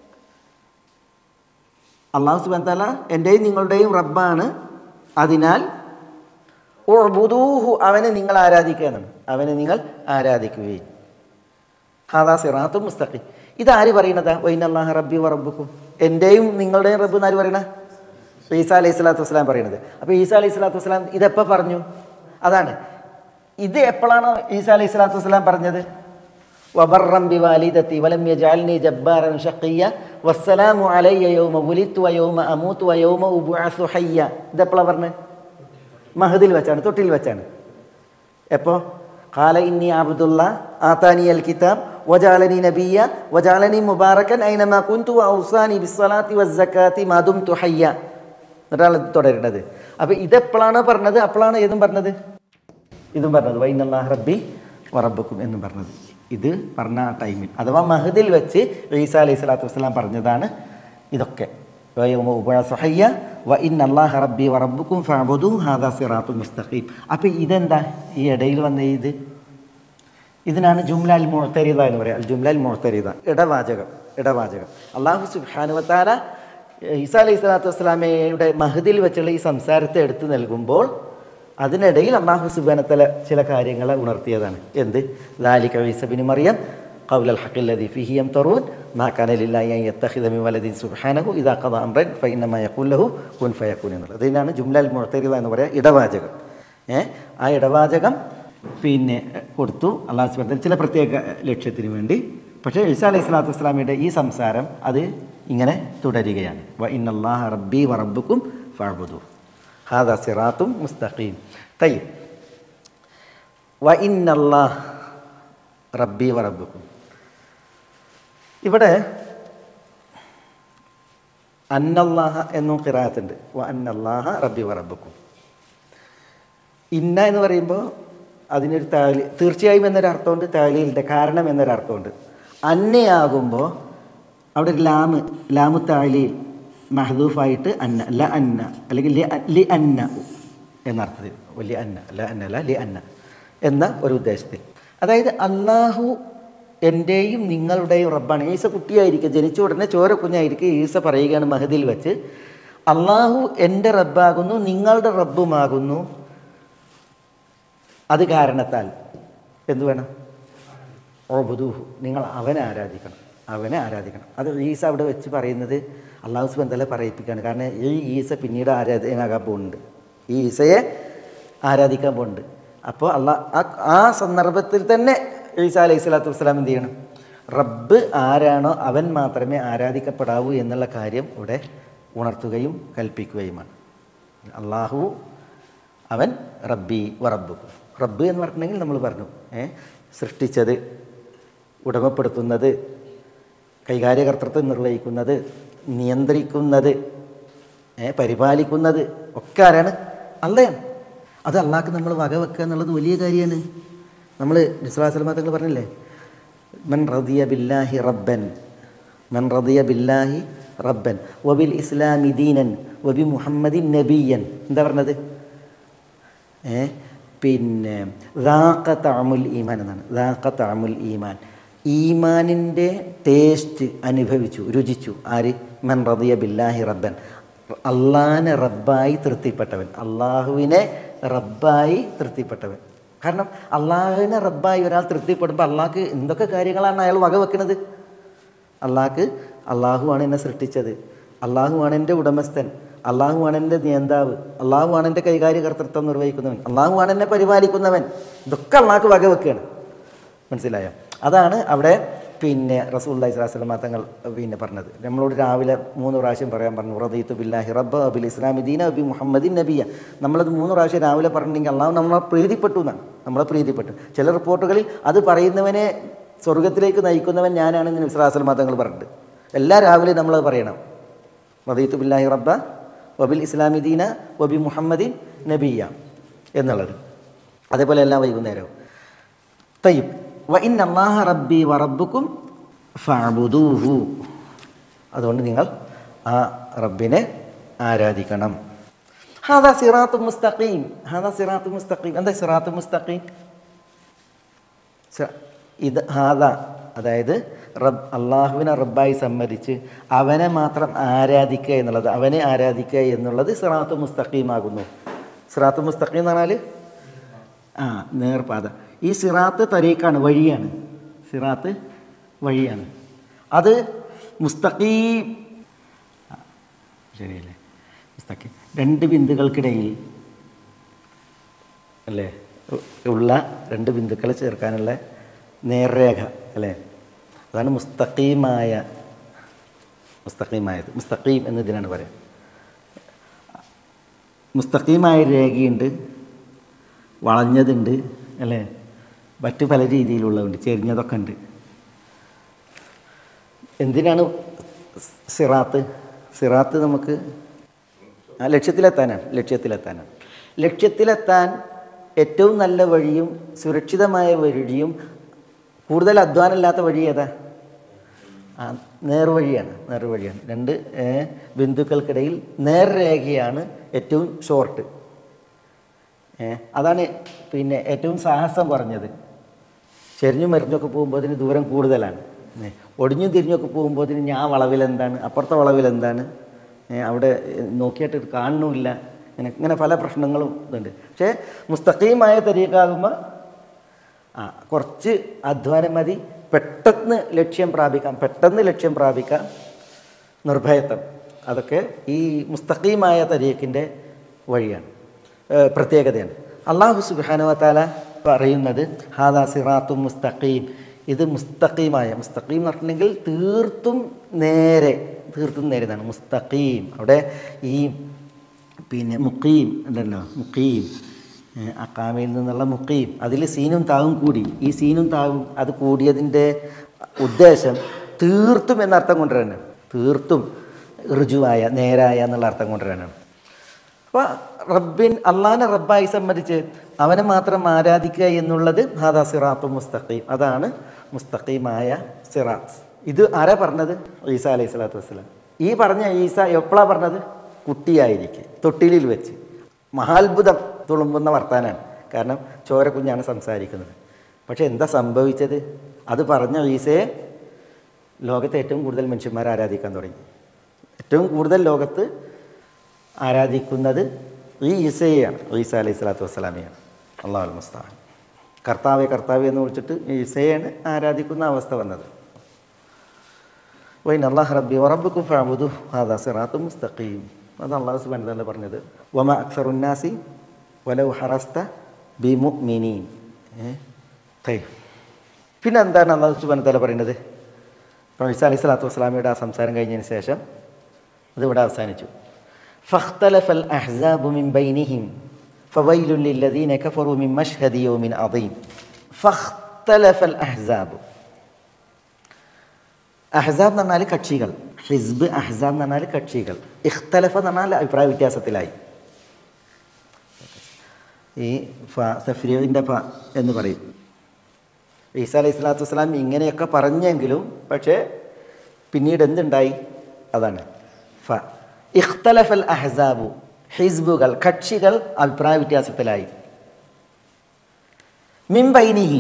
അള്ളാഹു സുബാൻ താല എൻ്റെയും നിങ്ങളുടെയും റബ്ബാണ് അതിനാൽ ഉഅ്ബുദൂഹു അവനെ നിങ്ങൾ ആരാധിക്കണം അവനെ നിങ്ങൾ ആരാധിക്കുകയും ഹാദാ സിറാത്തും മുസ്തഖി ഇതാര് പറയണതാ വൈൻ അള്ളാഹ് റബ്ബി വ റബ്ബുക്കും എൻ്റെയും നിങ്ങളുടെയും റബ്ബ് എന്നാര് പറയണ ഈസ അലൈഹി സ്വലാത്തു വസ്സലാം പറയണത് അപ്പോൾ ഈസ അലൈഹി സ്വലാത്തു വസ്സലാം ഇതെപ്പോൾ പറഞ്ഞു അതാണ് ഇത് എപ്പോഴാണ് ഈസ അലൈഹി സ്വലാത്തു വസ്സലാം പറഞ്ഞത് വബറം ബിവാലിദത്തി വലം യജഅൽനി ജബ്ബാറൻ ഷഖിയ വസ്സലാമു അലയ്യ യൗമ വുലിത്തു വയൗമ അമൂത്തു വയൗമ ഉബ്അസു ഹയ്യ ഇതെപ്പോഴാണ് പറഞ്ഞത് മഹദിൽ വെച്ചാണ് തൊട്ടിൽ വെച്ചാണ് എപ്പോൾ ഖാല ഇന്നി അബ്ദുള്ള ആതാനി അൽ കിതാബ് വജാലനി നബിയ വജാലനി മുബാറക്കൻ ഐനമാ കുന്തു ഔസാനി ബിസ്സലാത്തി വസ്സക്കാത്തി മദും തുഹയ്യ എന്നിട്ടാണ് ഇത് തുടരുന്നത് അപ്പോൾ ഇതെപ്പോഴാണ് പറഞ്ഞത് അപ്പോഴാണ് ഏതും പറഞ്ഞത് ഇതും പറഞ്ഞത് വൈനല്ലാഹ് റബ്ബി വറബക്കും എന്നും പറഞ്ഞത് ഇത് പറഞ്ഞ ആ ടൈമിൽ അഥവാ മഹദിൽ വെച്ച് ഈസ അലൈഹി സ്വലാത്തു വസ്സലാം പറഞ്ഞതാണ് ഇതൊക്കെ വയൗമ ഉബഅസു ഹയ്യ വ ഇന്ന അല്ലാഹ റബ്ബി വറബ്ബുക്കും ഫഅബുദു ഹാദാ സിറാത്തുൽ മുസ്തഖീം അപ്പോൾ ഇതെന്താ ഈ ഇടയിൽ വന്ന ഇത് ഇതിനാണ് ജുംലാൽ മുഅ്തരിദ എന്ന് പറയുക അൽ ജുംലാൽ മുഅ്തരിദ ഇടവാചകം ഇടവാചകം അള്ളാഹു സുബ്ഹാനഹു വതആല ഈസാ അലൈഹി സ്വലാത്തു വസ്സലാമയുടെ മഹദിൽ വെച്ചുള്ള ഈ സംസാരത്തെ എടുത്തു നൽകുമ്പോൾ അതിനിടയിൽ അള്ളാഹു സുബാനത്തല ചില കാര്യങ്ങളെ ഉണർത്തിയതാണ് എന്ത് ലാലിക ഈസബിന് മറിയം قول الحق الذي فيه يمترون ما كان لله أن يتخذ من ولد سبحانه إذا قضى أمرا فإنما يقول له كن فيكون എന്നുള്ളത് ഇതിനാണ് ജുംലാൽ മുഴത്തരിത എന്ന് പറയുക ഇടവാചകം ഏ ആ ഇടവാചകം പിന്നെ കൊടുത്തു അള്ളാഹു സുബാന ചില പ്രത്യേക ലക്ഷ്യത്തിന് വേണ്ടി പക്ഷേ ഈസാ അലൈഹി സ്വലാത്തു വസ്സലാമിയുടെ ഈ സംസാരം അത് ഇങ്ങനെ തുടരുകയാണ് വ ഇന്നല്ലാഹ റബ്ബി വ റബ്ബുക്കും ഫഅബുദു ഹാദാ സിറാത്തും മുസ്തഖീം തയ്യം വ ഇന്നല്ലാഹ് റബ്ബി വ റബ്ബുക്കും ഇവിടെ അന്നല്ലാഹ എന്നും കിറാത്തുണ്ട് വ അന്നല്ലാഹ റബ്ബി വ റബ്ബുക്കും ഇന്ന എന്ന് പറയുമ്പോൾ അതിനൊരു താലി തീർച്ചയായും എന്നൊരു അർത്ഥമുണ്ട് താലിയിലുണ്ട് കാരണം എന്നൊരു അർത്ഥമുണ്ട് അന്നയാകുമ്പോൾ അവിടെ ഒരു ലാമ് ലാമു താലിയിൽ മഹദൂഫായിട്ട് അന്ന ല അന്ന അല്ലെങ്കിൽ ലി അ- ലി അന്ന എന്നർത്ഥത്തിൽ വലിയ അന്ന ല അന്ന അല്ല ലി അന്ന എന്ന ഒരു ഉദ്ദേശത്തിൽ അതായത് അള്ളാഹു എൻ്റെയും നിങ്ങളുടെയും റബ്ബാണ് ഈസ കുട്ടിയായിരിക്കും ജനിച്ച ഉടനെ ചോര കുഞ്ഞായിരിക്കും ഈസ പറയുകയാണ് മഹദിൽ വെച്ച് അള്ളാഹു എൻ്റെ റബ്ബാകുന്നു നിങ്ങളുടെ റബ്ബുമാകുന്നു അത് കാരണത്താൽ എന്തു വേണം ഓബുദൂഹു നിങ്ങൾ അവനെ ആരാധിക്കണം അവനെ ആരാധിക്കണം അത് ഈസ അവിടെ വെച്ച് പറയുന്നത് അള്ളാഹു സുബന്ധല പറയിപ്പിക്കുകയാണ് കാരണം ഈ ഈസ പിന്നീട് ആരാധനാകാൻ പോകുന്നുണ്ട് ഈ ഈസയെ ആരാധിക്കാൻ പോകുന്നുണ്ട് അപ്പോൾ അള്ളാഹ് ആ ആ സന്ദർഭത്തിൽ തന്നെ ഈസ അലൈഹി സ്വലാത്തു വസ്സലാം എന്ത് ചെയ്യണം റബ്ബ് ആരാണോ അവൻ മാത്രമേ ആരാധിക്കപ്പെടാവൂ എന്നുള്ള കാര്യം ഇവിടെ ഉണർത്തുകയും കൽപ്പിക്കുകയുമാണ് അള്ളാഹു അവൻ റബ്ബി വ റബ്ബുക്കും റബ്ബ് എന്ന് പറഞ്ഞിട്ടുണ്ടെങ്കിൽ നമ്മൾ പറഞ്ഞു ഏ സൃഷ്ടിച്ചത് ഉടമപ്പെടുത്തുന്നത് കൈകാര്യകർത്തൃത്വം നിർവഹിക്കുന്നത് നിയന്ത്രിക്കുന്നത് ഏ പരിപാലിക്കുന്നത് ഒക്കെ ആരാണ് അള്ളയാണ് അത് അള്ളാഹ്ക്ക് നമ്മൾ വകവെക്കുക എന്നുള്ളത് വലിയ കാര്യമാണ് നമ്മൾ നിസ്ലാസ്ലമ തങ്ങൾ പറഞ്ഞില്ലേ മൻ റദിയ ബില്ലാഹി റബ്ബൻ മൻ റദിയ ബില്ലാഹി റബ്ബൻ വബിൽ ഇസ്ലാമി ദീനൻ വബി മുഹമ്മദിൻ നബിയൻ എന്താ പറഞ്ഞത് ഏ പിന്നെ ദാക്ക താമുൽ ഈമാൻ എന്നാണ് ദാക്ക താമുൽ ഈമാൻ ഈമാനിൻ്റെ ടേസ്റ്റ് അനുഭവിച്ചു രുചിച്ചു ആര് മൻ റദിയ ബില്ലാഹി റബ്ബൻ അള്ളാഹിനെ റബ്ബായി തൃപ്തിപ്പെട്ടവൻ അള്ളാഹുവിനെ റബ്ബായി തൃപ്തിപ്പെട്ടവൻ കാരണം അള്ളാഹുവിനെ റബ്ബായി ഒരാൾ തൃപ്തിപ്പെടുമ്പോൾ അള്ളാഹ്ക്ക് എന്തൊക്കെ കാര്യങ്ങളാണ് അയാൾ വകവെക്കുന്നത് അള്ളാഹ്ക്ക് അള്ളാഹുവാണ് എന്നെ സൃഷ്ടിച്ചത് അള്ളാഹുവാണ് എൻ്റെ ഉടമസ്ഥൻ അള്ളാഹുവാണ് എൻ്റെ നിയന്താവ് അള്ളാഹുവാണ് എൻ്റെ കൈകാര്യ കർത്തൃത്വം നിർവഹിക്കുന്നവൻ അള്ളാഹുവാണ് എന്നെ പരിപാലിക്കുന്നവൻ ഇതൊക്കെ അള്ളാഹ്ക്ക് വകവെക്കുകയാണ് മനസ്സിലായോ അതാണ് അവിടെ പിന്നെ റസൂല്ലായി സ്വലാസ്ലമ തങ്ങൾ പിന്നെ പറഞ്ഞത് നമ്മളോട് രാവിലെ മൂന്ന് പ്രാവശ്യം പറയാൻ പറഞ്ഞു റദീത്തു ബില്ലാഹി റബ്ബ അബിൽ ഇസ്ലാമി ദീന അബി മുഹമ്മദിൻ നബിയ നമ്മളത് മൂന്ന് പ്രാവശ്യം രാവിലെ പറഞ്ഞിട്ടുണ്ടെങ്കിൽ അള്ളാഹു നമ്മളെ പ്രീതിപ്പെട്ടു എന്നാണ് നമ്മളെ പ്രീതിപ്പെട്ടു ചില റിപ്പോർട്ടുകളിൽ അത് പറയുന്നവനെ സ്വർഗത്തിലേക്ക് നയിക്കുന്നവൻ ഞാനാണെന്ന് വിശ്വാസലമ തങ്ങൾ പറഞ്ഞിട്ടുണ്ട് എല്ലാ രാവിലെ നമ്മളത് പറയണം റദീത്തു ബില്ലാഹി റബ്ബ വബിൽ ഇസ്ലാമി ദീന വബി മുഹമ്മദിൻ നബിയ എന്നുള്ളത് അതേപോലെ എല്ലാ വൈകുന്നേരവും തയ്യബ് വ ഇൻ അള്ളാഹ റബ്ബി വ റബ്ബുക്കും ഫഅബുദൂഹു അതുകൊണ്ട് നിങ്ങൾ ആ റബ്ബിനെ ആരാധിക്കണം ഹാദാ സിറാത്തു മുസ്തഖീം ഹാദാ സിറാത്തു മുസ്തഖീം എന്താ സിറാത്തു മുസ്തഖീം സ- ഇത് ഹാദ അതായത് റബ് അള്ളാഹുവിനെ റബ്ബായി സമ്മതിച്ച് അവനെ മാത്രം ആരാധിക്കുക എന്നുള്ളത് അവനെ ആരാധിക്കുക എന്നുള്ളത് സിറാത്ത് മുസ്തഖീമാകുന്നു സിറാത്ത് മുസ്തഖീം എന്ന് പറഞ്ഞാൽ ആ നേർപാത ഈ സിറാത്ത് തരീക്കാണ് വഴിയാണ് സിറാത്ത് വഴിയാണ് അത് മുസ്തഖീം ആ, ശരിയല്ലേ മുസ്തഖീം രണ്ട് ബിന്ദുക്കൾക്കിടയിൽ അല്ലേ ഉ- ഉള്ള രണ്ട് ബിന്ദുക്കളെ ചേർക്കാനുള്ള നേർരേഖ അല്ലേ അതാണ് മുസ്തഖീമായ മുസ്തഖീമായത് മുസ്തഖീം എന്നതിനാണ് പറയുക മുസ്തഖീമായ രേഖയുണ്ട് വളഞ്ഞതുണ്ട് അല്ലേ മറ്റു പല രീതിയിലുള്ളതുണ്ട് ചെരിഞ്ഞതൊക്കെ ഉണ്ട് എന്തിനാണ് സിറാത്ത് സിറാത്ത് നമുക്ക് ആ ലക്ഷ്യത്തിലെത്താനാണ് ലക്ഷ്യത്തിലെത്താനാണ് ലക്ഷ്യത്തിലെത്താൻ ഏറ്റവും നല്ല വഴിയും സുരക്ഷിതമായ വഴിയും കൂടുതൽ അധ്വാനമില്ലാത്ത വഴി ഏതാ ആ നേർവഴിയാണ് നേർവഴിയാണ് രണ്ട് ഏ, ബിന്ദുക്കൾക്കിടയിൽ നേർരേഖയാണ് ഏറ്റവും ഷോർട്ട് ഏ, അതാണ് പിന്നെ ഏറ്റവും സാഹസം കുറഞ്ഞത് ചെരിഞ്ഞും മരിഞ്ഞൊക്കെ പോകുമ്പോൾ അതിന് ദൂരം കൂടുതലാണ് ഏ, ഒടിഞ്ഞും തിരിഞ്ഞൊക്കെ പോകുമ്പോൾ അതിന് ഞാൻ വളവിലെന്താണ് അപ്പുറത്തെ വളവിലെന്താണ് ഏ, അവിടെ നോക്കിയിട്ട് കാണുന്നുമില്ല ഇങ്ങനെ ഇങ്ങനെ പല പ്രശ്നങ്ങളും ഇതുണ്ട് പക്ഷേ മുസ്തഖീമായ തരീക്കാകുമ്പോൾ ആ കുറച്ച് അധ്വാനം മതി പെട്ടെന്ന് ലക്ഷ്യം പ്രാപിക്കാം പെട്ടെന്ന് ലക്ഷ്യം പ്രാപിക്കാം നിർഭയത്വം അതൊക്കെ ഈ മുസ്തഖീമായ തരീഖിൻ്റെ വഴിയാണ് ഏ, പ്രത്യേകതയാണ് അള്ളാഹു സുബാനുവത്താല പറയുന്നത് ഹാദാ സിറാത്തും മുസ്തഖീം ഇത് മുസ്തഖീമായ മുസ്തഖീം എന്ന് പറഞ്ഞിട്ടുണ്ടെങ്കിൽ തീർത്തും നേരെ തീർത്തും നേരെ എന്നാണ് മുസ്തഖീം അവിടെ ഈ പിന്നെ മുക്കീം ഉണ്ടല്ലോ മുക്കീം ഏഹ് അക്കാമയിൽ നിന്നുള്ള മുക്കീം അതിൽ സീനും താവും കൂടി ഈ സീനും താവും അത് കൂടിയതിൻ്റെ ഉദ്ദേശം തീർത്തും എന്ന അർത്ഥം കൊണ്ടുവരാനാണ് തീർത്തും ഋജുവായ നേരായ എന്നുള്ള അർത്ഥം കൊണ്ടുവരാനാണ് അപ്പോൾ റബ്ബിൻ അള്ളാഹിനെ റബ്ബായി സംബന്ധിച്ച് അവനെ മാത്രം ആരാധിക്കുക എന്നുള്ളത് ഹാദാ സിറാത്തു മുസ്തഖീം അതാണ് മുസ്തഖീമായ സിറാത്ത് ഇത് ആരാ പറഞ്ഞത് ഈസ അലൈഹി സ്വലാത്തു വസ്സലാം ഈ പറഞ്ഞ ഈസ എപ്പോഴാണ് പറഞ്ഞത് കുട്ടിയായിരിക്കെ തൊട്ടിലിൽ വെച്ച് മഹാത്ഭുതം തുളുമ്പുന്ന വർത്താനാണ് കാരണം ചോര കുഞ്ഞാണ് സംസാരിക്കുന്നത് പക്ഷെ എന്താ സംഭവിച്ചത് അത് പറഞ്ഞ ഈസയെ ലോകത്തെ ഏറ്റവും കൂടുതൽ മനുഷ്യന്മാർ ആരാധിക്കാൻ തുടങ്ങി ഏറ്റവും കൂടുതൽ ലോകത്ത് ആരാധിക്കുന്നത് ഈ ഈസയെയാണ് ഈസ അലൈഹി സ്വലാത്തു വസ്സലാമിയാണ് അള്ളാഹു അൽ മുസ്താൻ കർത്താവെ കർത്താവെ എന്ന് വിളിച്ചിട്ട് ഈസയാണ് ആരാധിക്കുന്ന അവസ്ഥ വന്നത് വൈൻ അള്ളാഹ് റബ്ബി വറബുക്കും ഫാബുദു ഹാദാ സിറാത്തു മുസ്തഖീം അത് അള്ളാഹു സുബാൻ തന്നെ പറഞ്ഞത് വമ അക്സറുന്നാസി വലവ് ഹറസ്ത ബി മുഅ്മിനീൻ ഏ? തയ്യ്. പിന്നെ എന്താണ് അള്ളാഹു സുബാൻ തല പറയുന്നത് ഇപ്പോൾ ഈസ അലൈഹി സ്വലാത്തു വസ്സലാമിയുടെ ആ സംസാരം കഴിഞ്ഞതിന് ശേഷം അതിവിടെ അവസാനിച്ചു فاختلف الأحزاب من بينهم فويل للذين كفروا من مشهد يوم عظيم فاختلف الأحزاب അഹ്സാബ് എന്ന് പറഞ്ഞാൽ കക്ഷികൾ ഹിസ്ബ് അഹ്സാബ് എന്ന് പറഞ്ഞാൽ കക്ഷികൾ ഇഖ്തലഫ എന്ന് പറഞ്ഞാൽ അഭിപ്രായ വ്യത്യാസത്തിലായി ഈ ഫ സഫ്രീൻ്റെ ഫ എന്ന് പറയും ഈസ അലൈഹി സ്വലാത്തു വസ്സലാം ഇങ്ങനെയൊക്കെ പറഞ്ഞെങ്കിലും പക്ഷേ പിന്നീട് എന്തുണ്ടായി അതാണ് ഫ ഇഖ്തലഫൽ അഹ്സാബു ഹിസ്ബുകൾ കക്ഷികൾ അഭിപ്രായ വ്യത്യാസത്തിലായി മിംബൈനിഹിം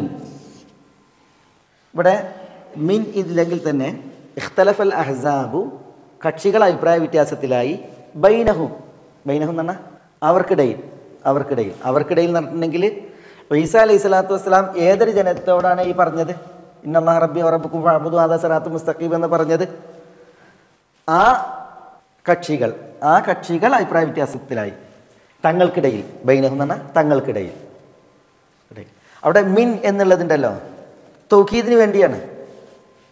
ഇവിടെ മിൻ ഇല്ലെങ്കിൽ തന്നെ ഇഖ്തലഫൽ അഹ്സാബു കക്ഷികൾ അഭിപ്രായ വ്യത്യാസത്തിലായി ബൈനഹും ബൈനഹും എന്ന് പറഞ്ഞാൽ അവർക്കിടയിൽ അവർക്കിടയിൽ അവർക്കിടയിൽ എന്ന് പറഞ്ഞിട്ടുണ്ടെങ്കിൽ ഈസ അലൈഹി സ്വലാത്തു വസ്സലാം ഏതൊരു ജനത്തോടാണ് ഈ പറഞ്ഞത് ഇന്നല്ലാ റബ്ബി റബ്ബുക്കും ഫഅബ്ദു ഹാദാ സിറാത്തു മുസ്തഖീം എന്ന് പറഞ്ഞത് ആ കക്ഷികൾ ആ കക്ഷികൾ അഭിപ്രായ വ്യത്യാസത്തിലായി തങ്ങൾക്കിടയിൽ ബൈനഹും എന്ന് പറഞ്ഞാൽ തങ്ങൾക്കിടയിൽ ഇടയിൽ. അവിടെ മിൻ എന്നുള്ളതുണ്ടല്ലോ തൗക്കീദിന് വേണ്ടിയാണ്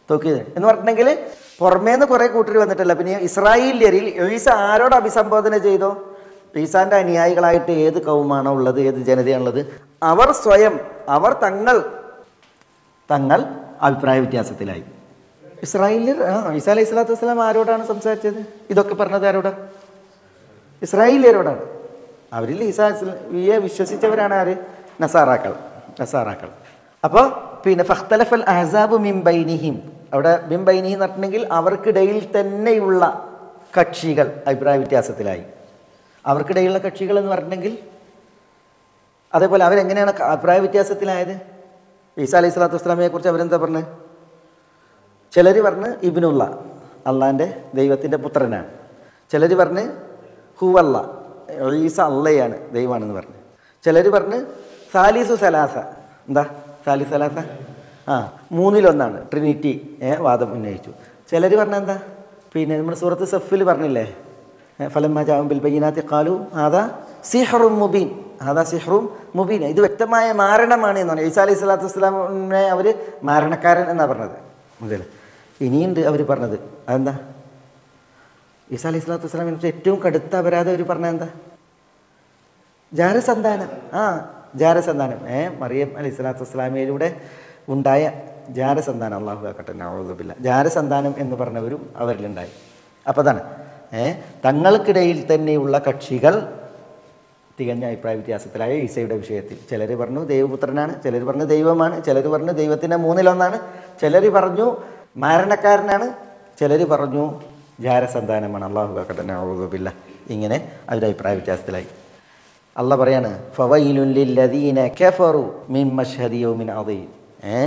തോക്കിയത് എന്ന് പറഞ്ഞിട്ടുണ്ടെങ്കിൽ പുറമേന്ന് കുറേ കൂട്ടർ വന്നിട്ടല്ല പിന്നെ ഇസ്രായേലിയരിൽ ഈസ ആരോട് അഭിസംബോധന ചെയ്തോ ഈസാന്റെ അനുയായികളായിട്ട് ഏത് കൗമാണോ ഉള്ളത് ഏത് ജനതയാണുള്ളത് അവർ സ്വയം അവർ തങ്ങൾ തങ്ങൾ അഭിപ്രായ വ്യത്യാസത്തിലായി ഇസ്രായേലിയർ ആ ഈസാ അലൈഹി സ്വലാത്തു വസ്സലാം ആരോടാണ് സംസാരിച്ചത് ഇതൊക്കെ പറഞ്ഞത് ആരോടാ ഇസ്രായേലിയരോടാണ് അവരിൽ ഈസാ ഈയെ വിശ്വസിച്ചവരാണ് ആര് നസാറാക്കൾ നസാറാക്കൾ അപ്പോൾ പിന്നെ ഫഖ്തലഫൽ അഹസാബ് മിംബൈനിഹിം അവിടെ മിംബൈനിഹി എന്ന് പറഞ്ഞിട്ടുണ്ടെങ്കിൽ അവർക്കിടയിൽ തന്നെയുള്ള കക്ഷികൾ അഭിപ്രായ വ്യത്യാസത്തിലായി അവർക്കിടയിലുള്ള കക്ഷികൾ എന്ന് പറഞ്ഞിട്ടുണ്ടെങ്കിൽ അതേപോലെ അവരെങ്ങനെയാണ് അഭിപ്രായ വ്യത്യാസത്തിലായത് ഈസാ അലൈഹി സ്വലാത്തു വസ്സലാമയെ കുറിച്ച് അവരെന്താ പറഞ്ഞത് ചിലർ പറഞ്ഞ് ഇബിനുള്ള അള്ളാൻ്റെ ദൈവത്തിൻ്റെ പുത്രനാണ് ചിലർ പറഞ്ഞ് ഹുവല്ല ഈസ അള്ളയാണ് ദൈവമാണെന്ന് പറഞ്ഞു ചിലർ പറഞ്ഞ് സാലിസു സലാസ എന്താ സാലിസ് സലാസ ആ മൂന്നിലൊന്നാണ് ട്രിനിറ്റി ഏ, വാദം ഉന്നയിച്ചു ചിലർ പറഞ്ഞ എന്താ പിന്നെ നമ്മൾ സൂറത്ത് സഫിൽ പറഞ്ഞില്ലേ ഫലമ്മ ജാവും ബിൽ ബയ്യനാത്തി കാലു ആദാ സിഹറും മുബീൻ ആദാ സിഹറും മുബീൻ ഇത് വ്യക്തമായ മാരണമാണ് എന്നാണ് ഈസാ അലൈഹി സ്വലാത്തു വസ്സലാമിനെ അവർ മാരണക്കാരൻ എന്നാണ് പറഞ്ഞത് മുതൽ ഇനിയുണ്ട് അവർ പറഞ്ഞത് അതെന്താ ഈസാ അലൈഹി സ്വലാത്തു വസ്സലാമിനെ കുറിച്ച് ഏറ്റവും കടുത്ത അപരാധം അവർ പറഞ്ഞ എന്താ ജാരസന്താനം ആ ജാരസന്താനം ഏ മറിയം അലൈഹി സ്വലാത്തു വസ്സലാമയിലൂടെ ഉണ്ടായ ജാരസന്താനം അള്ളാഹു കാക്കട്ടെ നവതുബില്ല ജാരസന്താനം എന്ന് പറഞ്ഞവരും അവരിലുണ്ടായി അപ്പോൾ അതാണ് ഏ തങ്ങൾക്കിടയിൽ തന്നെയുള്ള കക്ഷികൾ തികഞ്ഞ അഭിപ്രായ വ്യത്യാസത്തിലായ ഈസയുടെ വിഷയത്തിൽ ചിലർ പറഞ്ഞു ദൈവപുത്രനാണ് ചിലർ പറഞ്ഞു ദൈവമാണ് ചിലർ പറഞ്ഞു ദൈവത്തിൻ്റെ മൂന്നിലൊന്നാണ് ചിലർ പറഞ്ഞു മാരണക്കാരനാണ് ചിലർ പറഞ്ഞു ജാരസന്താനമാണ് അള്ളാഹു കാക്കട്ടെ നവതുബില്ല ഇങ്ങനെ അവരുടെ അഭിപ്രായ വ്യത്യാസത്തിലായി അല്ല പറയാണ് ഫവൈലുൻ ലില്ലദീന കഫറു മിൻ മഷ്ഹദി യൗമിൻ അദീം ഏ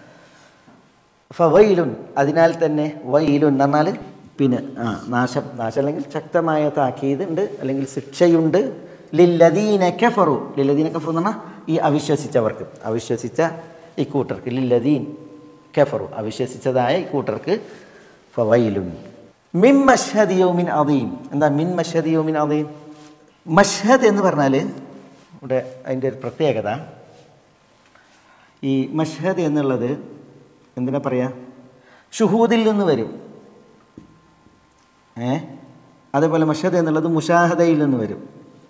ഫവൈലുൻ അതിനാൽ തന്നെ വൈലുൻ എന്ന് പറഞ്ഞാൽ പിന്നെ ആ നാശം നാശം അല്ലെങ്കിൽ ശക്തമായ താക്കീത് ഉണ്ട് അല്ലെങ്കിൽ ശിക്ഷയുണ്ട് ലില്ലദീന കഫറു ലില്ലദീന കഫറു എന്ന് പറഞ്ഞാൽ ഈ അവിശ്വസിച്ചവർക്ക് അവിശ്വസിച്ച ഈ കൂട്ടർക്ക് ലില്ലദീൻ കഫറു അവിശ്വസിച്ചതായ ഈ കൂട്ടർക്ക് ഫവൈലുൻ മിൻ മഷ്ഹദി യൗമിൻ അദീം എന്താ മിൻ മഷ്ഹദി യൗമിൻ അദീം മഷ്ഹദ് എന്ന് പറഞ്ഞാൽ ഇവിടെ അതിൻ്റെ ഒരു പ്രത്യേകത ഈ മഷ്ഹദ് എന്നുള്ളത് എന്തിനാ പറയുക ഷുഹൂദിൽ നിന്ന് വരും ഏ അതേപോലെ മഷദ് എന്നുള്ളത് മുഷാഹദയിൽ നിന്ന് വരും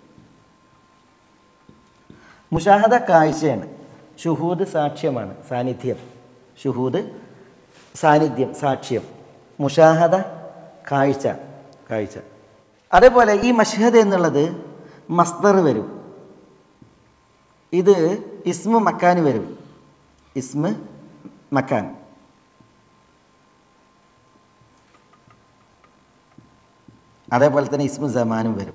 മുഷാഹദ കാഴ്ചയാണ് ഷുഹൂദ് സാക്ഷ്യമാണ് സാന്നിധ്യം ഷുഹൂദ് സാന്നിധ്യം സാക്ഷ്യം മുഷാഹദ കാഴ്ച കാഴ്ച അതേപോലെ ഈ മഷഹദ് എന്നുള്ളത് മസ്ദർ വരും ഇത് ഇസ്മു മക്കാന് വരും ഇസ്മ മക്കാൻ അതേപോലെ തന്നെ ഇസ്മു സമാനും വരും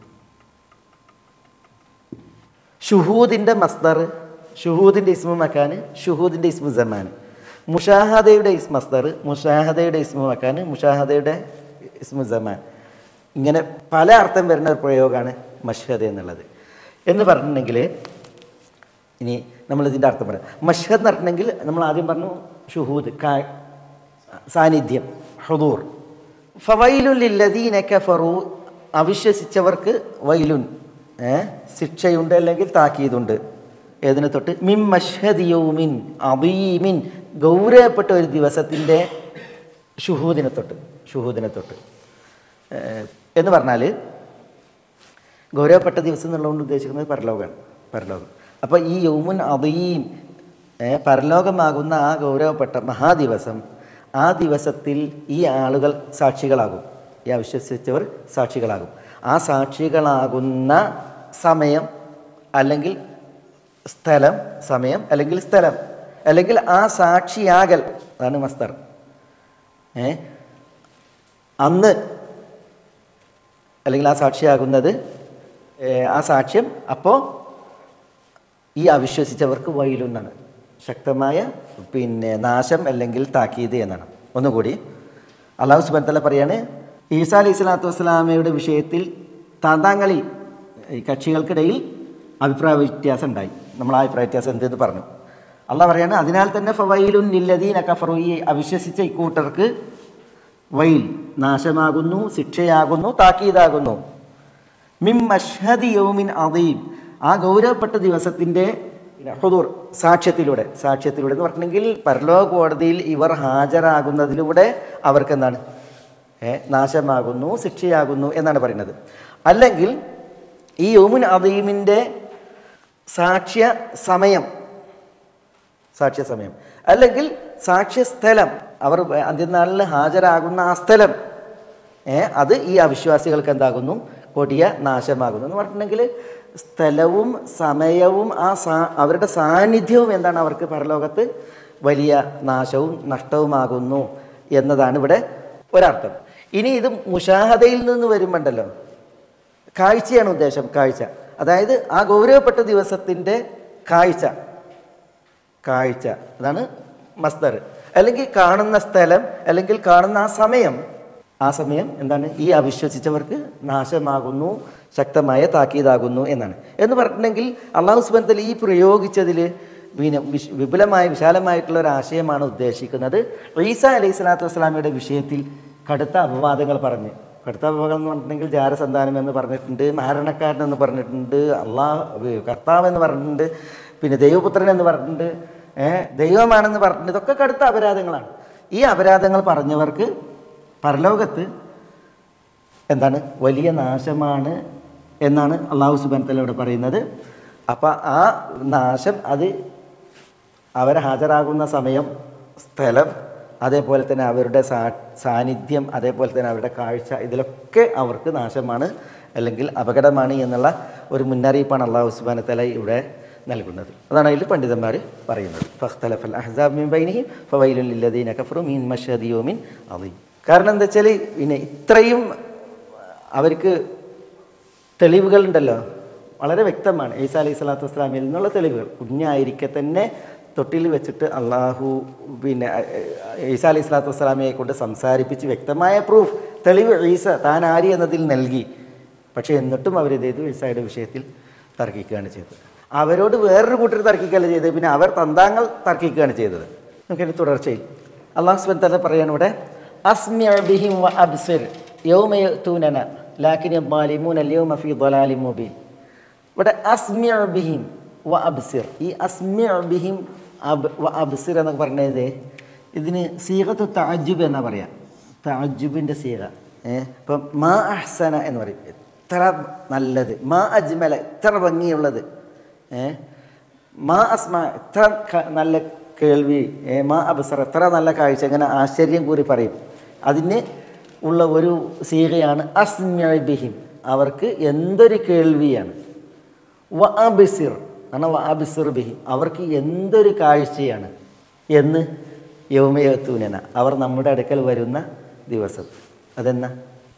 ഷുഹൂദിൻ്റെ മസ്ദർ ഷുഹൂദിൻ്റെ ഇസ്മു മക്കാന് ഷുഹൂദിൻ്റെ ഇസ്മു സമാൻ മുഷാഹദയുടെ ഇസ് മസ്ദർ മുഷാഹദയുടെ ഇസ്മു മക്കാന് മുഷാഹദയുടെ ഇസ്മു സമാൻ ഇങ്ങനെ പല അർത്ഥം വരുന്ന ഒരു പ്രയോഗമാണ് മഷ്ഹദ് എന്നുള്ളത് എന്ന് പറഞ്ഞിട്ടുണ്ടെങ്കിൽ ഇനി നമ്മൾ ഇതിൻ്റെ അർത്ഥം പറയാം മഷ്ഹദ് എന്ന് പറഞ്ഞിട്ടുണ്ടെങ്കിൽ നമ്മൾ ആദ്യം പറഞ്ഞു ഷുഹൂദ് കാ സാന്നിധ്യം ഹുദൂർ ഫവൈലുൻ ലില്ലദീന കഫറു അവിശ്വസിച്ചവർക്ക് വൈലുൻ ഏ ശിക്ഷയുണ്ട് അല്ലെങ്കിൽ താക്കീതുണ്ട് ഏതിനെ തൊട്ട് മിൻ മഷ്ഹദിയൗമിൻ അബീമിൻ ഗൗരവപ്പെട്ട ഒരു ദിവസത്തിൻ്റെ ഷുഹൂദിനെ തൊട്ട് ഷുഹൂദിനെ തൊട്ട് ഏ, എന്ന് പറഞ്ഞാൽ ഗൗരവപ്പെട്ട ദിവസം എന്നുള്ളതുകൊണ്ട് ഉദ്ദേശിക്കുന്നത് പരലോകമാണ് പരലോകം അപ്പോൾ ഈ യൗമുൻ അദീം ഏ, പരലോകമാകുന്ന ആ ഗൗരവപ്പെട്ട മഹാദിവസം ആ ദിവസത്തിൽ ഈ ആളുകൾ സാക്ഷികളാകും ഈ അവിശ്വസിച്ചവർ സാക്ഷികളാകും ആ സാക്ഷികളാകുന്ന സമയം അല്ലെങ്കിൽ സ്ഥലം സമയം അല്ലെങ്കിൽ സ്ഥലം അല്ലെങ്കിൽ ആ സാക്ഷിയാകൽ അതാണ് മസ്തർ ഏ അന്ന് അല്ലെങ്കിൽ ആ സാക്ഷിയാകുന്നത് ഏ, ആ സാക്ഷ്യം അപ്പോൾ ഈ അവിശ്വസിച്ചവർക്ക് വൈലുന്നാണ് ശക്തമായ പിന്നെ നാശം അല്ലെങ്കിൽ താക്കീത് എന്നാണ് ഒന്നുകൂടി അള്ളാഹു സുബാൻ പറയാണ് ഈസാ അലൈഹി സ്വലാത്തു വസ്സലാമയുടെ വിഷയത്തിൽ താന്താങ്ങളിൽ ഈ കക്ഷികൾക്കിടയിൽ അഭിപ്രായ വ്യത്യാസം ഉണ്ടായി നമ്മൾ ആ അഭിപ്രായ വ്യത്യാസം എന്തെന്ന് പറഞ്ഞു അള്ളാഹ് പറയാണ് അതിനാൽ തന്നെ ഫവൈലുൻ നില്ലദീന കഫറു ഈ അവിശ്വസിച്ച ഇക്കൂട്ടർക്ക് വൈൽ നാശമാകുന്നു ശിക്ഷയാകുന്നു താക്കീതാകുന്നു മിം മഷ്ഹദി യൗമിൻ അദീം ആ ഗൗരവപ്പെട്ട ദിവസത്തിൻ്റെ ഹുദൂർ സാക്ഷ്യത്തിലൂടെ സാക്ഷ്യത്തിലൂടെ എന്ന് പറഞ്ഞിട്ടുണ്ടെങ്കിൽ പരലോക കോടതിയിൽ ഇവർ ഹാജരാകുന്നതിലൂടെ അവർക്ക് എന്താണ് ഏ, നാശമാകുന്നു ശിക്ഷയാകുന്നു എന്നാണ് പറയുന്നത് അല്ലെങ്കിൽ ഈ യോമുൻ അദീമിൻ്റെ സാക്ഷ്യ സമയം സാക്ഷ്യ സമയം അല്ലെങ്കിൽ സാക്ഷ്യസ്ഥലം അവർ അന്ത്യനാളിൽ ഹാജരാകുന്ന ആ സ്ഥലം ഏ, അത് ഈ അവിശ്വാസികൾക്ക് എന്താകുന്നു കൊടിയ നാശമാകുന്നു എന്ന് പറഞ്ഞിട്ടുണ്ടെങ്കിൽ സ്ഥലവും സമയവും ആ സാ അവരുടെ സാന്നിധ്യവും എന്താണ് അവർക്ക് പരലോകത്ത് വലിയ നാശവും നഷ്ടവുമാകുന്നു എന്നതാണ് ഇവിടെ ഒരർത്ഥം ഇനി ഇത് മുഷാഹദയിൽ നിന്ന് വരുമ്പോണ്ടല്ലോ കാഴ്ചയാണ് ഉദ്ദേശം കാഴ്ച അതായത് ആ ഗൗരവപ്പെട്ട ദിവസത്തിൻ്റെ കാഴ്ച കാഴ്ച അതാണ് മസ്തർ അല്ലെങ്കിൽ കാണുന്ന സ്ഥലം അല്ലെങ്കിൽ കാണുന്ന ആ സമയം ആ സമയം എന്താണ് ഈ അവിശ്വസിച്ചവർക്ക് നാശമാകുന്നു ശക്തമായ താക്കീതാകുന്നു എന്നാണ് എന്ന് പറഞ്ഞിട്ടുണ്ടെങ്കിൽ അള്ളാഹു സുബന്ധത്തിൽ ഈ പ്രയോഗിച്ചതിൽ പിന്നെ വിശ് വിപുലമായ വിശാലമായിട്ടുള്ള ഒരു ആശയമാണ് ഉദ്ദേശിക്കുന്നത് ഈസ അലൈഹി സ്വലാത്തു വസ്സലാമയുടെ വിഷയത്തിൽ കടുത്ത അപവാദങ്ങൾ പറഞ്ഞ് കടുത്ത അപവാദം എന്ന് പറഞ്ഞിട്ടുണ്ടെങ്കിൽ ജാരസന്താനം എന്ന് പറഞ്ഞിട്ടുണ്ട് മാരണക്കാരൻ എന്ന് പറഞ്ഞിട്ടുണ്ട് അള്ളാഹ് കർത്താവ് എന്ന് പറഞ്ഞിട്ടുണ്ട് പിന്നെ ദൈവപുത്രൻ എന്ന് പറഞ്ഞിട്ടുണ്ട് ഏഹ് ദൈവമാണെന്ന് പറഞ്ഞിട്ടുണ്ട് ഇതൊക്കെ കടുത്ത അപരാധങ്ങളാണ് ഈ അപരാധങ്ങൾ പറഞ്ഞവർക്ക് പരലോകത്ത് എന്താണ് വലിയ നാശമാണ് എന്നാണ് അള്ളാഹു സുബാനത്തല ഇവിടെ പറയുന്നത് അപ്പം ആ നാശം അത് അവർ ഹാജരാകുന്ന സമയം സ്ഥലം അതേപോലെ തന്നെ അവരുടെ സാ സാന്നിധ്യം അതേപോലെ തന്നെ അവരുടെ കാഴ്ച ഇതിലൊക്കെ അവർക്ക് നാശമാണ് അല്ലെങ്കിൽ അപകടമാണ് എന്നുള്ള ഒരു മുന്നറിയിപ്പാണ് അള്ളാഹു സുബാനത്തല ഇവിടെ നൽകുന്നത് അതാണ് അതിൽ പണ്ഡിതന്മാർ പറയുന്നത് ഫഖ്തലഫൽ അഹ്സാബ് മിൻ ബൈനിഹിം ഫവൈലുൽ ലില്ലദീന കഫറു മിൻ മഷദി യൗമിൻ അദീം കാരണം എന്താ വെച്ചാൽ പിന്നെ ഇത്രയും അവർക്ക് തെളിവുകളുണ്ടല്ലോ വളരെ വ്യക്തമാണ് ഈസാ അലൈഹി സ്വലാത്തു വസ്സലാമിൽ നിന്നുള്ള തെളിവുകൾ കുഞ്ഞായിരിക്കെ തന്നെ തൊട്ടിൽ വെച്ചിട്ട് അള്ളാഹു പിന്നെ ഈസാ അലൈഹി സ്വലാത്തു വസ്സലാമിയെ കൊണ്ട് സംസാരിപ്പിച്ച് വ്യക്തമായ പ്രൂഫ് തെളിവ് ഈസ താൻ ആരി എന്നതിൽ നൽകി പക്ഷേ എന്നിട്ടും അവരിത് ചെയ്തു ഈസായുടെ വിഷയത്തിൽ തർക്കിക്കുകയാണ് ചെയ്തത് അവരോട് വേറൊരു കൂട്ടർ തർക്കിക്കുകയല്ല ചെയ്തത് പിന്നെ അവർ തന്താങ്ങൾ തർക്കിക്കുകയാണ് ചെയ്തത് നമുക്കതിന് തുടർച്ചയിൽ അള്ളാഹു സുബൻ തന്നെ പറയാണ് ഇവിടെ അസ്മിഅ ബിഹിം വ അബ്സിർ യൗമ യഅ്തൂനന ലാകിൻ യദ്ദാലിമൂന അൽയൗമ ഫീ ളലാലിൻ മുബീൻ ഇവിടെ അസ്മിഅ ബിഹിം വ അബ്സിർ ഈ അസ്മിഅ ബിഹിം അബ് വ അബ്സിർ എന്നൊക്കെ പറഞ്ഞത് ഇതിന് സീഗത്ത് തഅജ്ജുബ് എന്നാ പറയാം തഅജ്ജുബിൻ്റെ സീഗ ഏഹ് ഇപ്പം മാ അഹ്സന എന്ന് പറയും എത്ര നല്ലത് മാ അജ്മല എത്ര ഭംഗിയുള്ളത് ഏഹ് മാ അസ്മ എത്ര ക- നല്ല കേൾവി ഏ, മാ അബസർ എത്ര നല്ല കാഴ്ച ഇങ്ങനെ ആശ്ചര്യം കൂറി പറയും അതിന് ഉള്ള ഒരു സീകയാണ് അസ്മ്യബിഹിം അവർക്ക് എന്തൊരു കേൾവിയാണ് വ അബിസിർ കാരണം വ അബിസിർ ബിഹിം അവർക്ക് എന്തൊരു കാഴ്ചയാണ് എന്ന് യൗമയത്തൂനന അവർ നമ്മുടെ അടുക്കൽ വരുന്ന ദിവസം അതെന്നാ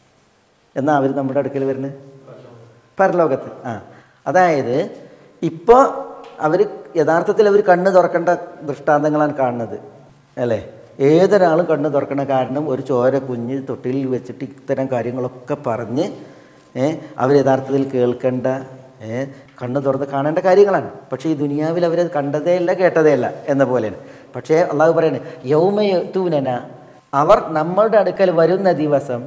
എന്നാ അവർ നമ്മുടെ അടുക്കൽ വരുന്നത് പരലോകത്ത് ആ അതായത് ഇപ്പോൾ അവർ യഥാർത്ഥത്തിൽ അവർ കണ്ണ് തുറക്കേണ്ട ദൃഷ്ടാന്തങ്ങളാണ് കാണുന്നത് അല്ലേ ഏതൊരാളും കണ്ണ് തുറക്കണ കാരണം ഒരു ചോര കുഞ്ഞ് തൊട്ടിലിൽ വെച്ചിട്ട് ഇത്തരം കാര്യങ്ങളൊക്കെ പറഞ്ഞ് ഏ, അവർ യഥാർത്ഥത്തിൽ കേൾക്കേണ്ട ഏ, കണ്ണ് തുറന്ന് കാണേണ്ട കാര്യങ്ങളാണ് പക്ഷേ ഈ ദുനിയാവിൽ അവരത് കണ്ടതേ അല്ല കേട്ടതേ അല്ല എന്ന പോലെയാണ് പക്ഷേ അള്ളാഹു പറയാണ് യൗമയൂനന അവർ നമ്മളുടെ അടുക്കൽ വരുന്ന ദിവസം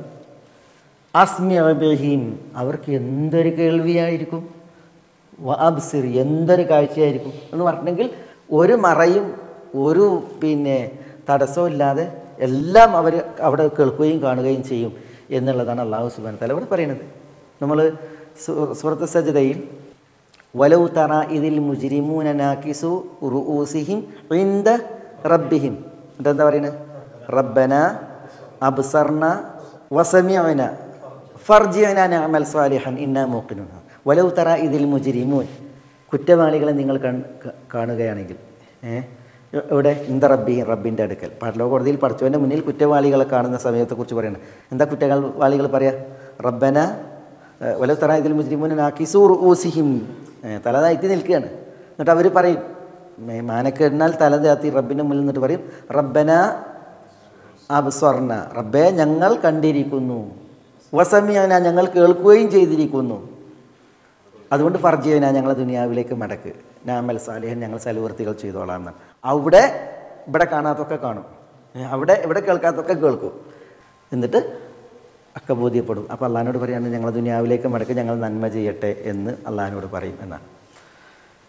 അസ്മ്യബഹീം അവർക്ക് എന്തൊരു കേൾവിയായിരിക്കും വാബ്സിർ എന്തൊരു കാഴ്ചയായിരിക്കും എന്ന് പറഞ്ഞിട്ടുണ്ടെങ്കിൽ ഒരു മറയും ഒരു പിന്നെ തടസ്സവും ഇല്ലാതെ എല്ലാം അവർ അവിടെ കേൾക്കുകയും കാണുകയും ചെയ്യും എന്നുള്ളതാണ് അള്ളാഹു സുബാൻ തല ഇവിടെ പറയുന്നത് നമ്മൾ സുഹൃത്ത് സജ്ജതയിൽ വലൗ തറ ഇതിൽ മുജിരിമൂന നാക്കിസു റുഊസിഹിം ഇന്ദ റബ്ബിഹിം എന്നിട്ട് എന്താ പറയുന്നത് റബ്ബന അബ്സർന വസമിഅന ഫർജിഅന നഅമൽ സാലിഹൻ ഇന്നാ മൂഖിനുൻ വലൗ തറ ഇതിൽ മുജിരിമൂൻ കുറ്റവാളികളെ നിങ്ങൾ കൺ- ക- കാണുകയാണെങ്കിൽ ഏ? ഇവിടെ ഇന്ത റബ്ബി റബ്ബിൻ്റെ അടുക്കൽ പരലോക കോടതിയിൽ പഠിച്ചവൻ്റെ മുന്നിൽ കുറ്റവാളികളെ കാണുന്ന സമയത്തെക്കുറിച്ച് പറയണം എന്താ കുറ്റവാളികൾ പറയാ റബ്ബന ഏഹ്, വലൗ തറ ഇതിൽ മുജ്രിമൂന നാക്കിസൂർ ഊസിഹിം ഏഹ്, തല താഴ്ത്തി നിൽക്കുകയാണ് എന്നിട്ട് അവർ പറയും മേ- മാനക്കേടിനാൽ തല താഴ്ത്തി റബ്ബിൻ്റെ മുന്നിൽ നിന്നിട്ട് പറയും റബ്ബന അബ്സ്വർണ റബ്ബെ ഞങ്ങൾ കണ്ടിരിക്കുന്നു വസമിയന ഞങ്ങൾ കേൾക്കുകയും ചെയ്തിരിക്കുന്നു അതുകൊണ്ട് ഫർജിയന ഞങ്ങളെ ദുനിയാവിലേക്ക് മടക്ക് നാമൽ സാലിഹൻ ഞങ്ങൾ സലുവർത്തികൾ ചെയ്തോളാം എന്ന് അവിടെ ഇവിടെ കാണാത്തൊക്കെ കാണും ഏ, അവിടെ ഇവിടെ കേൾക്കാത്തൊക്കെ കേൾക്കും എന്നിട്ട് ഒക്കെ ബോധ്യപ്പെടും അപ്പോൾ അള്ളഹാനോട് പറയാണ് ഞങ്ങൾ ദുനിയാവിലേക്ക് മടക്ക് ഞങ്ങൾ നന്മ ചെയ്യട്ടെ എന്ന് അള്ളഹാനോട് പറയും എന്നാണ്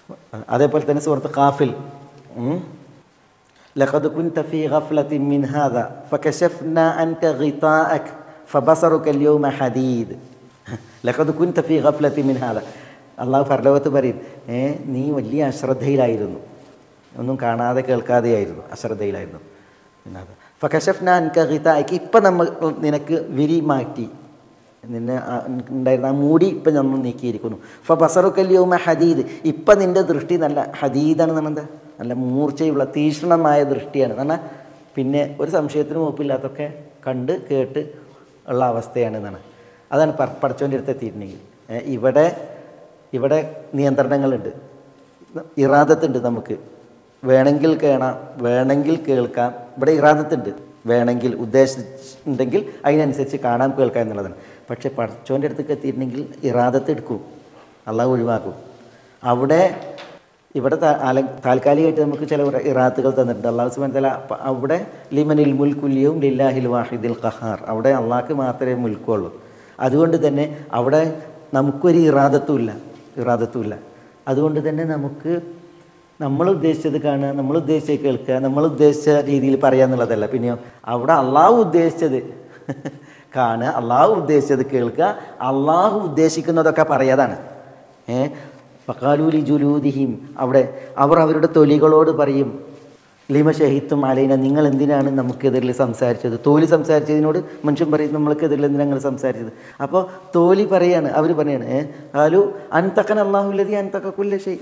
അതേപോലെ തന്നെ സുഹൃത്ത് ഖാഫിൽ ഉം. لقد كنت في غفلة من هذا فكشفنا عنك غطاءك فبصرك اليوم حديد لقد كنت في غفلة من هذا അള്ളാഹു പരലോകത്ത് പറയും ഏ നീ വലിയ അശ്രദ്ധയിലായിരുന്നു ഒന്നും കാണാതെ കേൾക്കാതെയായിരുന്നു അശ്രദ്ധയിലായിരുന്നു പിന്നത് ഫകഷഫ് നാൻ കഹിതായ്ക്ക് ഇപ്പം നമ്മൾ നിനക്ക് വിരി മാറ്റി നിന്നെ ആ ഉണ്ടായിരുന്ന ആ മൂടി ഇപ്പം നമ്മൾ നീക്കിയിരിക്കുന്നു ഫ ബസറുക്കല്യവുമ ഹദീദ് ഇപ്പം നിൻ്റെ ദൃഷ്ടി നല്ല ഹദീദാണ് എന്താ നല്ല മൂർച്ചയുള്ള തീക്ഷ്ണമായ ദൃഷ്ടിയാണ് എന്നാൽ പിന്നെ ഒരു സംശയത്തിന് മുമ്പില്ലാത്തൊക്കെ കണ്ട് കേട്ട് ഉള്ള അവസ്ഥയാണ് എന്നാണ് അതാണ് പ പഠിച്ചോൻ്റെ അടുത്ത് എത്തിയിട്ടുണ്ടെങ്കിൽ ഏ, ഇവിടെ ഇവിടെ നിയന്ത്രണങ്ങളുണ്ട് ഇറാദത്തുണ്ട് നമുക്ക് വേണമെങ്കിൽ കേണാം വേണമെങ്കിൽ കേൾക്കാം ഇവിടെ ഇറാദത്തുണ്ട് വേണമെങ്കിൽ ഉദ്ദേശിച്ചിട്ടുണ്ടെങ്കിൽ അതിനനുസരിച്ച് കാണാം കേൾക്കാം എന്നുള്ളതാണ് പക്ഷേ പഠിച്ചോൻ്റെ അടുത്തേക്ക് എത്തിയിട്ടുണ്ടെങ്കിൽ ഇറാദത്ത് എടുക്കും അള്ളാഹ് ഒഴിവാക്കും അവിടെ ഇവിടെ താ- ആല- താൽക്കാലികമായിട്ട് നമുക്ക് ചില ഇറ- ഇറാത്തുകൾ തന്നിട്ടുണ്ട് അള്ളാഹു സുബാൻ തല അവിടെ ലിമനിൽ മുൽക്കുല്യവും ലില്ലാഹിൽ വാഹിദിൽ ഖഹാർ അവിടെ അള്ളാഹ്ക്ക് മാത്രമേ മുൽക്കുള്ളൂ അതുകൊണ്ട് തന്നെ അവിടെ നമുക്കൊരു ഇറാദത്തുമില്ല ഇറാദത്തുമില്ല അതുകൊണ്ട് തന്നെ നമുക്ക് നമ്മൾ ഉദ്ദേശിച്ചത് കാണുക നമ്മൾ ഉദ്ദേശിച്ചത് കേൾക്കുക നമ്മൾ ഉദ്ദേശിച്ച രീതിയിൽ പറയുക എന്നുള്ളതല്ല പിന്നെയോ അവിടെ അള്ളാഹു ഉദ്ദേശിച്ചത് കാണുക അള്ളാഹു ഉദ്ദേശിച്ചത് കേൾക്കുക അള്ളാഹു ഉദ്ദേശിക്കുന്നതൊക്കെ പറയാതാണ് ഏ ഫക്കാലൂലി ജുലൂദിഹിം അവിടെ അവർ അവരുടെ തൊലികളോട് പറയും ലിമ ഷഹിത്തും അലൈന നിങ്ങൾ എന്തിനാണ് നമുക്കെതിരിൽ സംസാരിച്ചത് തോലി സംസാരിച്ചതിനോട് മനുഷ്യൻ പറയും നമ്മൾക്കെതിരിൽ എന്തിനാണ് നിങ്ങൾ സംസാരിച്ചത് അപ്പോൾ തോലി പറയാണ് അവർ പറയാണ് ഏ ആലു അൻതക്കൻ അള്ളാഹുല്ലതി അൻതക്കുല്ല ഷെയ്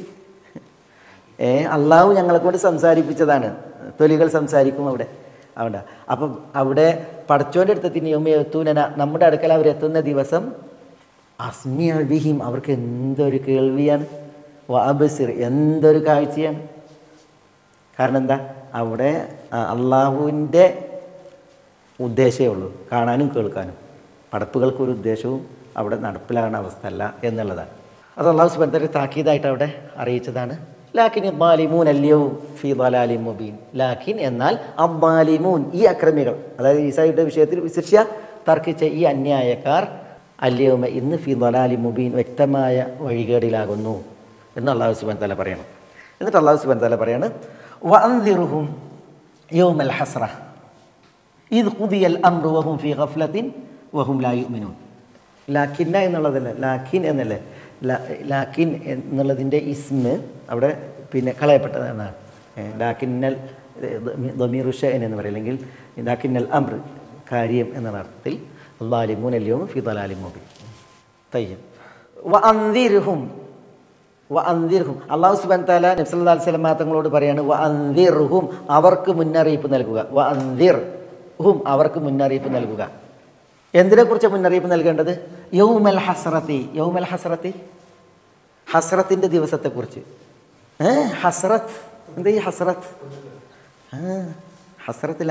ഏ അള്ളാഹു ഞങ്ങളെ കൊണ്ട് സംസാരിപ്പിച്ചതാണ് തൊലികൾ സംസാരിക്കും അവിടെ അവിടെ അപ്പം അവിടെ പടച്ചോൻ്റെ അടുത്തെത്തിന് യോമയെത്തൂനന നമ്മുടെ അടുക്കൽ അവരെത്തുന്ന ദിവസം അസ്മി അൽബിഹിം അവർക്ക് എന്തൊരു കേൾവിയാണ് വാബസിർ എന്തൊരു കാഴ്ചയാണ് കാരണം എന്താ അവിടെ അള്ളാഹുവിൻ്റെ ഉദ്ദേശമേ ഉള്ളൂ കാണാനും കേൾക്കാനും പടപ്പുകൾക്കൊരു ഉദ്ദേശവും അവിടെ നടപ്പിലാകുന്ന അവസ്ഥ അല്ല എന്നുള്ളതാണ് അത് അള്ളാഹു സുബന്ധരെ താക്കീതായിട്ട് അവിടെ അറിയിച്ചതാണ് ലാക്കിൻ അബ്ബാലിമൂൻ അല്യവും ഫി ദലാലി മുബീൻ ലാക്കിൻ എന്നാൽ അബ്ബാലിമൂൻ ഈ അക്രമികൾ അതായത് ഈസായുടെ വിഷയത്തിൽ വിശിഷ്യ തർക്കിച്ച ഈ അന്യായക്കാർ അല്യവുമ ഇന്ന് ഫി ദലാലി മുബീൻ വ്യക്തമായ വഴികേടിലാകുന്നു എന്ന് അള്ളാഹു സുബാൻ തല പറയണം എന്നിട്ട് അള്ളാഹു സുബാൻ തല പറയാണ് വഅൻദിറുഹും യൗമൽ ഹസ്ര ഇത് കുതിയൽ അമ്രു വഹും ഫി ഗഫ്ലത്തിൻ വഹും ലാ യുമിനൂൻ ലാക്കിന്ന എന്നുള്ളതല്ല ലാക്കിൻ എന്നല്ലേ ലാ- ലാക്കിൻ എന്നുള്ളതിൻ്റെ ഇസ്മ് അവിടെ പിന്നെ കളയപ്പെട്ടതാണ് ഏ, ലാക്കിന്നൽ ദമീറുഷ എന്ന് പറയും അല്ലെങ്കിൽ ലാക്കിന്നൽ അമ്ര കാര്യം എന്നുള്ള അർത്ഥത്തിൽ ലാലിമൂൻ അല്ലയോ ഫി ദലാലിം മുബീൻ തയ്യം വ അന്തിർഹും വ അന്തിർഹും അള്ളാഹു സുബാൻ താല നബ്സല്ലാ സ്വലമാ തങ്ങളോട് പറയാണ് വ അന്തിർഹും അവർക്ക് മുന്നറിയിപ്പ് നൽകുക വ അന്തിർ ഹും അവർക്ക് മുന്നറിയിപ്പ് നൽകുക എന്തിനെക്കുറിച്ച് മുന്നറിയിപ്പ് നൽകേണ്ടത് യൗമൽ ഹസ്രത്തി യൗമൽ ഹസ്രത്തി ഹസ്രത്തിൻ്റെ ദിവസത്തെക്കുറിച്ച് ഏ ഹസ്രത്ത് എന്താ ഈ ഹസ്രത്ത് ആ ഹസ്രത്തില്ല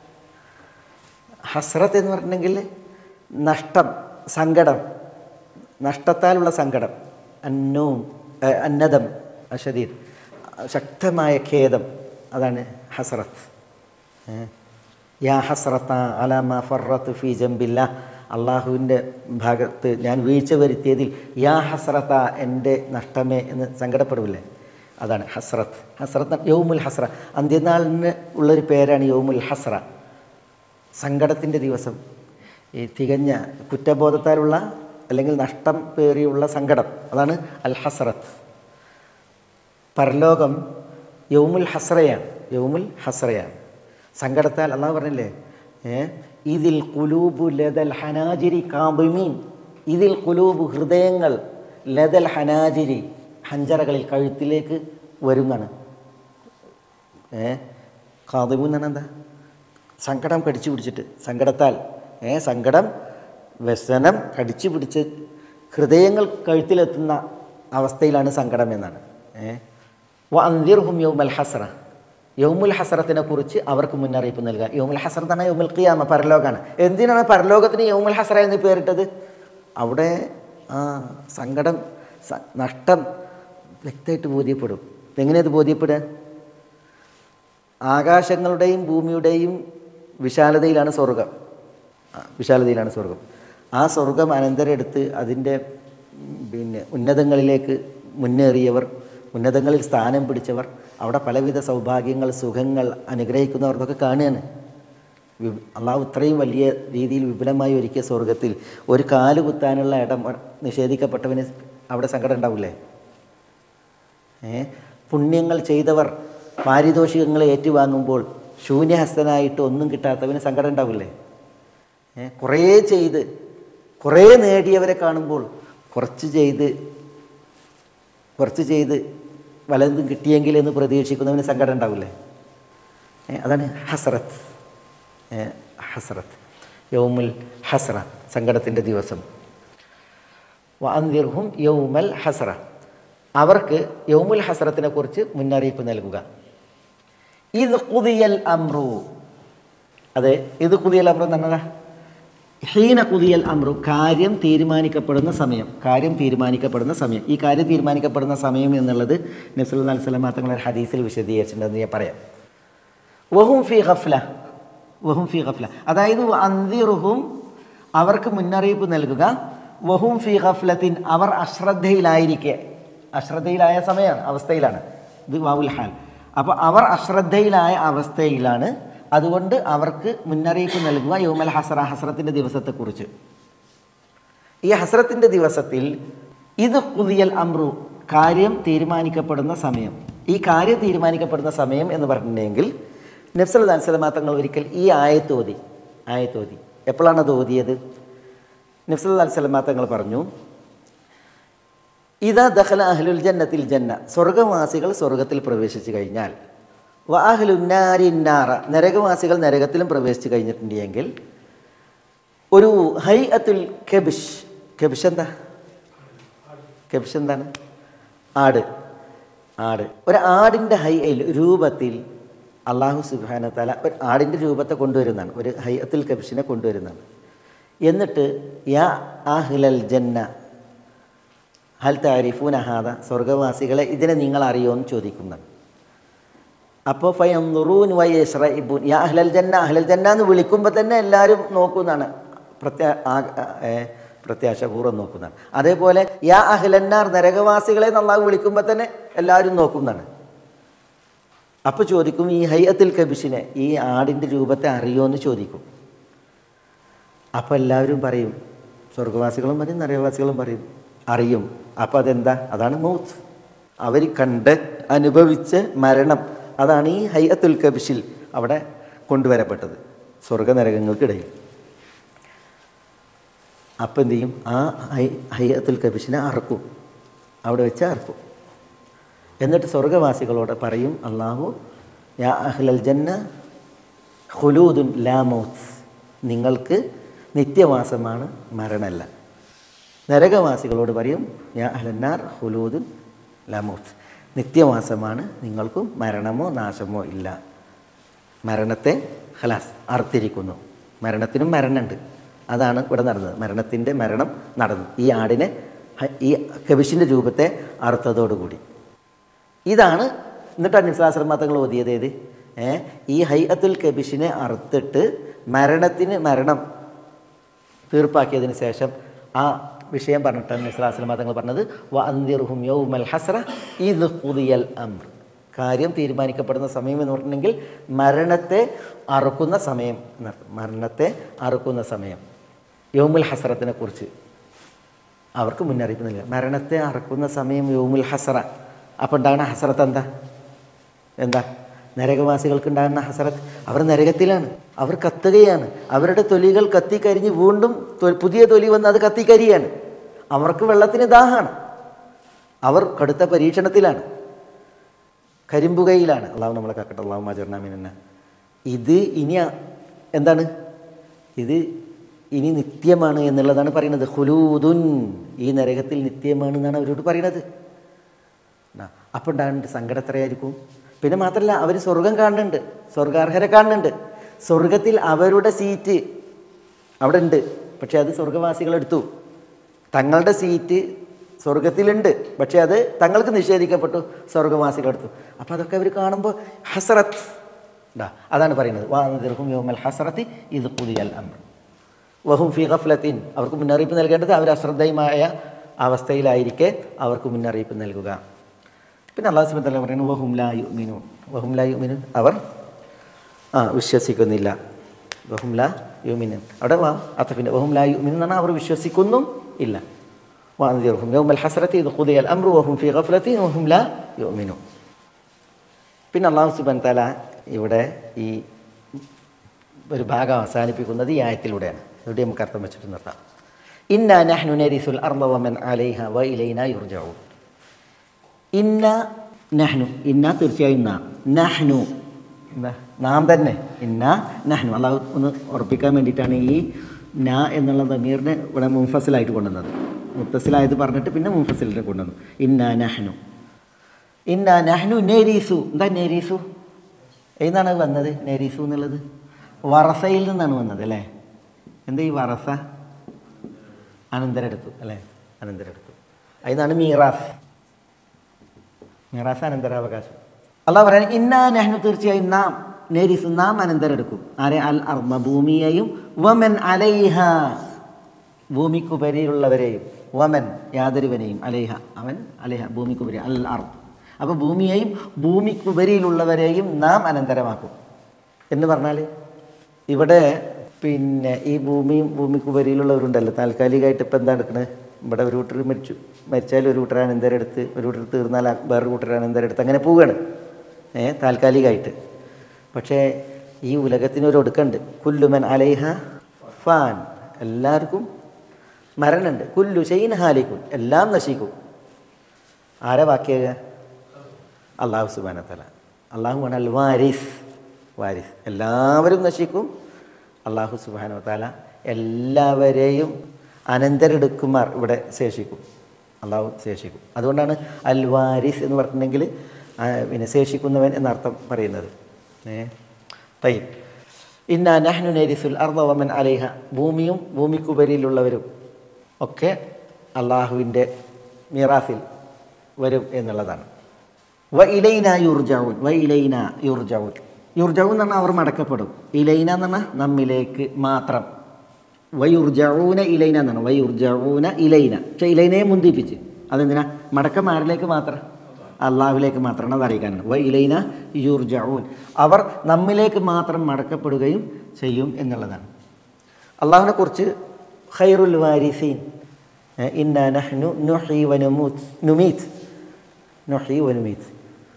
ഹസ്രത്ത് എന്ന് പറഞ്ഞിട്ടുണ്ടെങ്കിൽ നഷ്ടം സങ്കടം നഷ്ടത്താലുള്ള സങ്കടം അന്നവും ഏ, അന്നദം അഷദീദ് ശക്തമായ ഖേദം അതാണ് ഹസ്രത്ത് ഏ. യാ ഹസ്രത്ത അലാമ ഫറത്ത് ഫി ജംബില്ല അള്ളാഹുവിൻ്റെ ഭാഗത്ത് ഞാൻ വീഴ്ച വരുത്തിയതിൽ യാ ഹസ്രത്ത എൻ്റെ നഷ്ടമേ എന്ന് സങ്കടപ്പെടില്ലേ അതാണ് ഹസ്രത്ത് ഹസ്രത്ത് യൗമുൽ ഹസ്ര അന്ത്യനാളിന് ഉള്ളൊരു പേരാണ് യൗമുൽ ഹസ്ര സങ്കടത്തിൻ്റെ ദിവസം ഈ തികഞ്ഞ കുറ്റബോധത്താലുള്ള അല്ലെങ്കിൽ നഷ്ടം പേറിയുള്ള സങ്കടം അതാണ് അൽ ഹസ്രത്ത് പരലോകം യൗമുൽ ഹസ്രയാണ് യൗമുൽ ഹസ്രയാണ് സങ്കടത്താൽ അള്ളാഹ് പറഞ്ഞില്ലേ ഏ ഇതിൽ കുലൂബു ലതൽ ഹനാജിരി കാബിമീൻ ഇതിൽ കുലൂബ് ഹൃദയങ്ങൾ ലതൽ ഹനാജിരി ഹഞ്ചറകളിൽ കഴുത്തിലേക്ക് വരുന്നതാണ് ഏ കാതിമൂൻ എന്നാണ് എന്താ സങ്കടം കടിച്ചു പിടിച്ചിട്ട് സങ്കടത്താൽ ഏ സങ്കടം വ്യസനം കടിച്ചു പിടിച്ച് ഹൃദയങ്ങൾ കഴുത്തിലെത്തുന്ന അവസ്ഥയിലാണ് സങ്കടം എന്നാണ് ഏ വ അന്തിർഹും യൗമൽ ഹസ്ര യൗമുൽ ഹസ്രത്തിനെ കുറിച്ച് അവർക്ക് മുന്നറിയിപ്പ് നൽകുക യൗമുൽ ഹസ്രത്ത് ആണ് യൗമുൽ ഖിയാമ പരലോകമാണ് എന്തിനാണ് പരലോകത്തിന് യൗമുൽ ഹസ്ര എന്ന് പേരിട്ടത് അവിടെ ആ സങ്കടം സ- നഷ്ടം വ്യക്തമായിട്ട് ബോധ്യപ്പെടും എങ്ങനെയത് ബോധ്യപ്പെടുക ആകാശങ്ങളുടെയും ഭൂമിയുടെയും വിശാലതയിലാണ് സ്വർഗം ആ, വിശാലതയിലാണ് സ്വർഗം ആ സ്വർഗം അനന്തരം എടുത്ത് അതിൻ്റെ ഉം, പിന്നെ ഉന്നതങ്ങളിലേക്ക് മുന്നേറിയവർ ഉന്നതങ്ങളിൽ സ്ഥാനം പിടിച്ചവർ അവിടെ പലവിധ സൗഭാഗ്യങ്ങൾ സുഖങ്ങൾ അനുഗ്രഹിക്കുന്നവർക്കൊക്കെ കാണുകയാണ് വി- അള്ളാഹു ഇത്രയും വലിയ രീതിയിൽ വിപുലമായി ഒരുക്കിയ സ്വർഗത്തിൽ ഒരു കാല് കുത്താനുള്ള ഇടം നിഷേധിക്കപ്പെട്ടവന് അവിടെ സങ്കടം ഉണ്ടാവില്ലേ ഏ പുണ്യങ്ങൾ ചെയ്തവർ പാരിതോഷികങ്ങൾ ഏറ്റുവാങ്ങുമ്പോൾ ശൂന്യഹസ്തനായിട്ട് ഒന്നും കിട്ടാത്തവന് സങ്കടം ഉണ്ടാവില്ലേ ഏ കുറേ ചെയ്ത് കുറേ നേടിയവരെ കാണുമ്പോൾ കുറച്ച് ചെയ്ത് കുറച്ച് ചെയ്ത് വലതും കിട്ടിയെങ്കിൽ എന്ന് പ്രതീക്ഷിക്കുന്നവന് സങ്കടം ഉണ്ടാവില്ലേ ഏ, അതാണ് ഹസ്രത്ത് ഏ, ഹസ്രത്ത് യൗമുൽ ഹസ്ര സങ്കടത്തിൻ്റെ ദിവസം വാന്തിർഹും യൗമൽ ഹസ്ര അവർക്ക് യൗമുൽ ഹസ്രത്തിനെ കുറിച്ച് മുന്നറിയിപ്പ് നൽകുക ഇത് കുതിയൽ അമ്രു അതെ ഇത് കുതിയൽ അമ്രു എന്നതാ ഹീന കുതിയൽ അമ്രു കാര്യം തീരുമാനിക്കപ്പെടുന്ന സമയം കാര്യം തീരുമാനിക്കപ്പെടുന്ന സമയം ഈ കാര്യം തീരുമാനിക്കപ്പെടുന്ന സമയം എന്നുള്ളത് നസുൽ അലൈഹി തങ്ങളുടെ ഹദീസിൽ വിശദീകരിച്ചിട്ടുണ്ടെന്ന് ഞാൻ പറയാം വഹും ഫി ഖഫ്ല വഹും ഫി ഖഫ്ല അതായത് അന്തിറുഹും അവർക്ക് മുന്നറിയിപ്പ് നൽകുക വഹും ഫി ഖഫ്ലത്തിൻ അവർ അശ്രദ്ധയിലായിരിക്കെ അശ്രദ്ധയിലായ സമയമാണ് അവസ്ഥയിലാണ് ഇത് വാവുൽ ഹാൽ അപ്പോൾ അവർ അശ്രദ്ധയിലായ അവസ്ഥയിലാണ് അതുകൊണ്ട് അവർക്ക് മുന്നറിയിപ്പ് നൽകുക യോമൽ ഹസറ ഹസ്രത്തിൻ്റെ ദിവസത്തെക്കുറിച്ച് ഈ ഹസ്രത്തിൻ്റെ ദിവസത്തിൽ ഇത് കുതിയൽ അമ്രു കാര്യം തീരുമാനിക്കപ്പെടുന്ന സമയം ഈ കാര്യം തീരുമാനിക്കപ്പെടുന്ന സമയം എന്ന് പറഞ്ഞിട്ടുണ്ടെങ്കിൽ നഫ്സൽ അൻസലമാ തങ്ങൾ ഒരിക്കൽ ഈ ആയത്തോതി ആയത്തോതി എപ്പോഴാണ് അത് ഓതിയത് നഫ്സൽ അൻസലമാ തങ്ങൾ പറഞ്ഞു ഇതാ ദഹല അഹ്ലുൽ ജന്നത്തിൽ ജന്ന സ്വർഗവാസികൾ സ്വർഗത്തിൽ പ്രവേശിച്ചു കഴിഞ്ഞാൽ വാഹ്ലുന്നാരിന്നാറ നരകവാസികൾ നരകത്തിലും പ്രവേശിച്ചു കഴിഞ്ഞിട്ടുണ്ടെങ്കിൽ ഒരു ഹൈ അത്തുൽ കെബിഷ് കെബിഷ് എന്താ കെബിഷ് എന്താണ് ആട് ആട് ഒരു ആടിൻ്റെ ഹൈ രൂപത്തിൽ അള്ളാഹു സുബാന തല ഒരു ആടിൻ്റെ രൂപത്തെ കൊണ്ടുവരുന്നതാണ് ഒരു ഹൈ അത്തുൽ കെബിഷിനെ കൊണ്ടുവരുന്നതാണ് എന്നിട്ട് യാ ആഹ്ലൽ ജന്ന ഹൽ താരിഫൂൻ അഹാദ സ്വർഗവാസികളെ ഇതിനെ നിങ്ങൾ അറിയുമോ എന്ന് ചോദിക്കുന്നതാണ് അപ്പോൾ ഫയന്നുറൂൻ വയസ്ര ഇബുൻ യാ അഹ്ലൽ ജന്ന അഹ്ലൽ ജന്ന എന്ന് വിളിക്കുമ്പോൾ തന്നെ എല്ലാവരും നോക്കുന്നതാണ് പ്രത്യാ ആ- ഏ, പ്രത്യാശപൂർവ്വം നോക്കുന്നതാണ് അതേപോലെ യാ അഹ്ലന്നാർ നരകവാസികളെ നന്നായി വിളിക്കുമ്പോൾ തന്നെ എല്ലാവരും നോക്കുന്നതാണ് അപ്പോൾ ചോദിക്കും ഈ ഹയ്യത്തിൽ കബിഷിനെ ഈ ആടിൻ്റെ രൂപത്തെ അറിയുമോ എന്ന് ചോദിക്കും അപ്പോൾ എല്ലാവരും പറയും സ്വർഗവാസികളും പറയും നരകവാസികളും പറയും അറിയും അപ്പോൾ അതെന്താ അതാണ് മൗത്ത് അവർ കണ്ട് അനുഭവിച്ച് മരണം അതാണ് ഈ ഹയ്യത്തുൽ കബിഷിൽ അവിടെ കൊണ്ടുവരപ്പെട്ടത് സ്വർഗനരകങ്ങൾക്കിടയിൽ അപ്പം എന്ത് ചെയ്യും ആ ഹൈ ഹയ്യത്തുൽ കബിഷിനെ അറക്കും അവിടെ വെച്ച് അറക്കും എന്നിട്ട് സ്വർഗവാസികളോട് പറയും അള്ളാഹു യാ അഹ്ലൽ ജന്ന ഹുലൂദുൻ ലാ മൗത്ത് നിങ്ങൾക്ക് നിത്യവാസമാണ് മരണമല്ല നരകവാസികളോട് പറയും യാ അഹ്ലന്നാർ ഹുലൂദുൻ ലാ മൗത്ത് നിത്യവാസമാണ് നിങ്ങൾക്കും മരണമോ നാശമോ ഇല്ല മരണത്തെ ഹലാസ് അർത്തിരിക്കുന്നു മരണത്തിനും മരണമുണ്ട് അതാണ് ഇവിടെ നടന്നത് മരണത്തിൻ്റെ മരണം നടന്നു ഈ ആടിനെ ഹ- ഈ കവിഷിൻ്റെ രൂപത്തെ അറുത്തതോടുകൂടി ഇതാണ് എന്നിട്ടാണ് നിസ്ലാശ്രമത്തങ്ങൾ ഓതിയത് ഏത് ഏ ഈ ഹൈ അത്തുൽ കബിഷിനെ അറുത്തിട്ട് മരണത്തിന് മരണം തീർപ്പാക്കിയതിന് ശേഷം ആ വിഷയം പറഞ്ഞിട്ടാണ് നിസ്ലാസ്ലമ തങ്ങൾ പറഞ്ഞത് വ അന്തിർഹും യൗമൽ ഹസ്ര ഇത് പുതിയൽ അമ്ര കാര്യം തീരുമാനിക്കപ്പെടുന്ന സമയം എന്ന് പറഞ്ഞിട്ടുണ്ടെങ്കിൽ മരണത്തെ അറുക്കുന്ന സമയം എന്നർത്ഥം മരണത്തെ അറുക്കുന്ന സമയം യൗമുൽ ഹസ്രത്തിനെ കുറിച്ച് അവർക്ക് മുന്നറിയിപ്പ് നൽകുക മരണത്തെ അറക്കുന്ന സമയം യോമുൽ ഹസറ അപ്പോൾ ഉണ്ടാകുന്ന ഹസറത്ത് എന്താ എന്താ നരകവാസികൾക്ക് ഉണ്ടാകുന്ന ഹസറത്ത് അവർ നരകത്തിലാണ് അവർ കത്തുകയാണ് അവരുടെ തൊലികൾ കത്തിക്കരിഞ്ഞ് വീണ്ടും തൊ- പുതിയ തൊലി വന്ന് അത് കത്തിക്കരിയാണ് അവർക്ക് വെള്ളത്തിന് ദാഹമാണ് അവർ കടുത്ത പരീക്ഷണത്തിലാണ് കരിമ്പുകയിലാണ് അള്ളാഹു നമ്മളെ കാക്കട്ടെ അള്ളാഹു മാജർനാമിനെന്ന ഇത് ഇനി ആ- എന്താണ് ഇത് ഇനി നിത്യമാണ് എന്നുള്ളതാണ് പറയുന്നത് ഹുലൂദുൻ ഈ നരകത്തിൽ നിത്യമാണ് എന്നാണ് അവരോട് പറയുന്നത് അപ്പം ഉണ്ടാകുന്നുണ്ട് സങ്കടം എത്രയായിരിക്കും പിന്നെ മാത്രമല്ല അവർ സ്വർഗം കാണുന്നുണ്ട് സ്വർഗാർഹരെ കാണുന്നുണ്ട് സ്വർഗത്തിൽ അവരുടെ സീറ്റ് അവിടെ ഉണ്ട് പക്ഷേ അത് സ്വർഗവാസികൾ എടുത്തു തങ്ങളുടെ സീറ്റ് സ്വർഗത്തിലുണ്ട് പക്ഷേ അത് തങ്ങൾക്ക് നിഷേധിക്കപ്പെട്ടു സ്വർഗവാസികൾ എടുത്തു അപ്പോൾ അതൊക്കെ അവർ കാണുമ്പോൾ ഹസറത്ത് ഉണ്ടാ അതാണ് പറയുന്നത് വാതിർഹും യോമൽ ഹസറത്തി ഇത് പുതിയൽ അമ്ര വഹും ഫി ഗഫ്ലത്തിൻ അവർക്ക് മുന്നറിയിപ്പ് നൽകേണ്ടത് അവർ അശ്രദ്ധയുമായ അവസ്ഥയിലായിരിക്കെ അവർക്ക് മുന്നറിയിപ്പ് നൽകുക പിന്നെ അള്ളാഹു സുബൻ തല പറയുന്നു വഹും ലാ യുമിനു വഹും ലാ യുമിനു അവർ ആ വിശ്വസിക്കുന്നില്ല വഹും ലാ യുമിനു അവിടെ വാ അത്തഫിൻ്റെ വഹും ലാ യുമിനു എന്ന് പറഞ്ഞാൽ അവർ വിശ്വസിക്കുന്നും ഇല്ല വാന്തിർഹും യൗമൽ ഹസ്രത്തി ഇത് ഖുദിയൽ അംറു വഹും ഫി ഗഫ്ലത്തി വഹും ലാ യുമിനു പിന്നെ അള്ളാഹു സുബൻ തല ഇവിടെ ഈ ഒരു ഭാഗം അവസാനിപ്പിക്കുന്നത് ഈ ആയത്തിലൂടെയാണ് ഇവിടെ നമുക്ക് അർത്ഥം വെച്ചിട്ട് നിർത്താം ഇന്ന നഹ്നു നരിസുൽ അർള വമൻ അലൈഹ വ ഇലൈന യുർജഊൻ ഇന്ന നഹ്നു ഇന്ന തീർച്ചയായും നാം നഹ്നു എന്താ നാം തന്നെ ഇന്ന നഹ്നു അള്ളാഹു ഒന്ന് ഉറപ്പിക്കാൻ വേണ്ടിയിട്ടാണ് ഈ ന എന്നുള്ള ദമീറിനെ ഇവിടെ മുൻഫസിലായിട്ട് കൊണ്ടുവന്നത് മുത്തസിലായത് പറഞ്ഞിട്ട് പിന്നെ മുൻഫസിലിനെ കൊണ്ടുവന്നു ഇന്ന നഹ്നു ഇന്ന നഹ്നു നേരീസു എന്താ നേരീസു ഏതാണ് വന്നത് നേരീസു എന്നുള്ളത് വറസയിൽ നിന്നാണ് വന്നത് അല്ലേ എന്താ ഈ വറസ അനന്തരെടുത്തു അല്ലേ അനന്തരെടുത്തു അതിനാണ് മീറാസ് മീറാസ് അനന്തരാവകാശം അള്ളാഹ് പറയാൻ ഇന്നാ നെഹ്നു തീർച്ചയായും നാം നേരിസു നാം അനന്തരെടുക്കും ആരെ അൽ അർമ ഭൂമിയെയും വമൻ അലൈഹ ഭൂമിക്കുപരിയുള്ളവരെയും വമൻ യാതൊരുവനെയും അലൈഹ അവൻ അലൈഹ ഭൂമിക്കുപരി അൽ അർദ് അപ്പോൾ ഭൂമിയെയും ഭൂമിക്കുപരിയിലുള്ളവരെയും നാം അനന്തരമാക്കും എന്ന് പറഞ്ഞാൽ ഇവിടെ പിന്നെ ഈ ഭൂമിയും ഭൂമിക്കുപരിയിലുള്ളവരുണ്ടല്ലോ താൽക്കാലികമായിട്ട് ഇപ്പം എന്താ എടുക്കണത് ഇവിടെ ഒരു കൂട്ടർ മരിച്ചു മരിച്ചാൽ ഒരു കൂട്ടർ അനന്തരെടുത്ത് ഒരു കൂട്ടർ തീർന്നാൽ വേറൊരു കൂട്ടർ അനന്തരെടുത്ത് അങ്ങനെ പോവുകയാണ് ഏ താൽക്കാലികമായിട്ട് പക്ഷേ ഈ ഉലകത്തിന് ഒരു ഒടുക്കുണ്ട് കുല്ലുമൻ അലൈഹ ഫാൻ എല്ലാവർക്കും മരണമുണ്ട് കുല്ലു ഷെയ്ൻ ഹാലിക്കും എല്ലാം നശിക്കും ആരാ ബാക്കിയാകുക അള്ളാഹു സുബാനത്തല അള്ളാഹു ആണ് അൽ വാരിസ് വാരിസ് എല്ലാവരും നശിക്കും അള്ളാഹു സുബാനോ താല എല്ലാവരെയും അനന്തരെടുക്കുമാർ ഇവിടെ ശേഷിക്കും അള്ളാഹു ശേഷിക്കും അതുകൊണ്ടാണ് അൽ വാരിസ് എന്ന് പറഞ്ഞിട്ടുണ്ടെങ്കിൽ ആ, പിന്നെ ശേഷിക്കുന്നവൻ എന്നർത്ഥം പറയുന്നത് ഏ തൈ ഇന്ന നഹ്നു നേരിസുൽ അർദ വമൻ അലൈഹ ഭൂമിയും ഭൂമിക്കുപരിയിലുള്ളവരും ഒക്കെ അള്ളാഹുവിൻ്റെ മിറാസിൽ വരും എന്നുള്ളതാണ് വ ഇലൈന യുർജാവൂൻ വ ഇലൈന യുർജാവൂൻ യുർജാവൂൻ എന്ന് പറഞ്ഞാൽ അവർ മടക്കപ്പെടും ഇലൈന എന്ന് പറഞ്ഞാൽ നമ്മിലേക്ക് മാത്രം വയുർജഊന ഇലൈന എന്നാണ് വയുർജഊന ഇലൈന പക്ഷേ ഇലൈനയെ മുന്തിപ്പിച്ച് അതെന്തിനാ മടക്കം ആരിലേക്ക് മാത്രം അള്ളാഹുവിലേക്ക് മാത്രമാണ് അത് അറിയിക്കാനാണ് വ ഇലൈന യുർജഊൻ അവർ നമ്മിലേക്ക് മാത്രം മടക്കപ്പെടുകയും ചെയ്യും എന്നുള്ളതാണ് അള്ളാഹുവിനെ കുറിച്ച് ഖൈറുൽ വാരിസീൻ ഏ, ഇന്ന നഹ്നു നുഹി വനുമൂത്ത് നുമീത്ത് നുഹി വനുമീത്ത്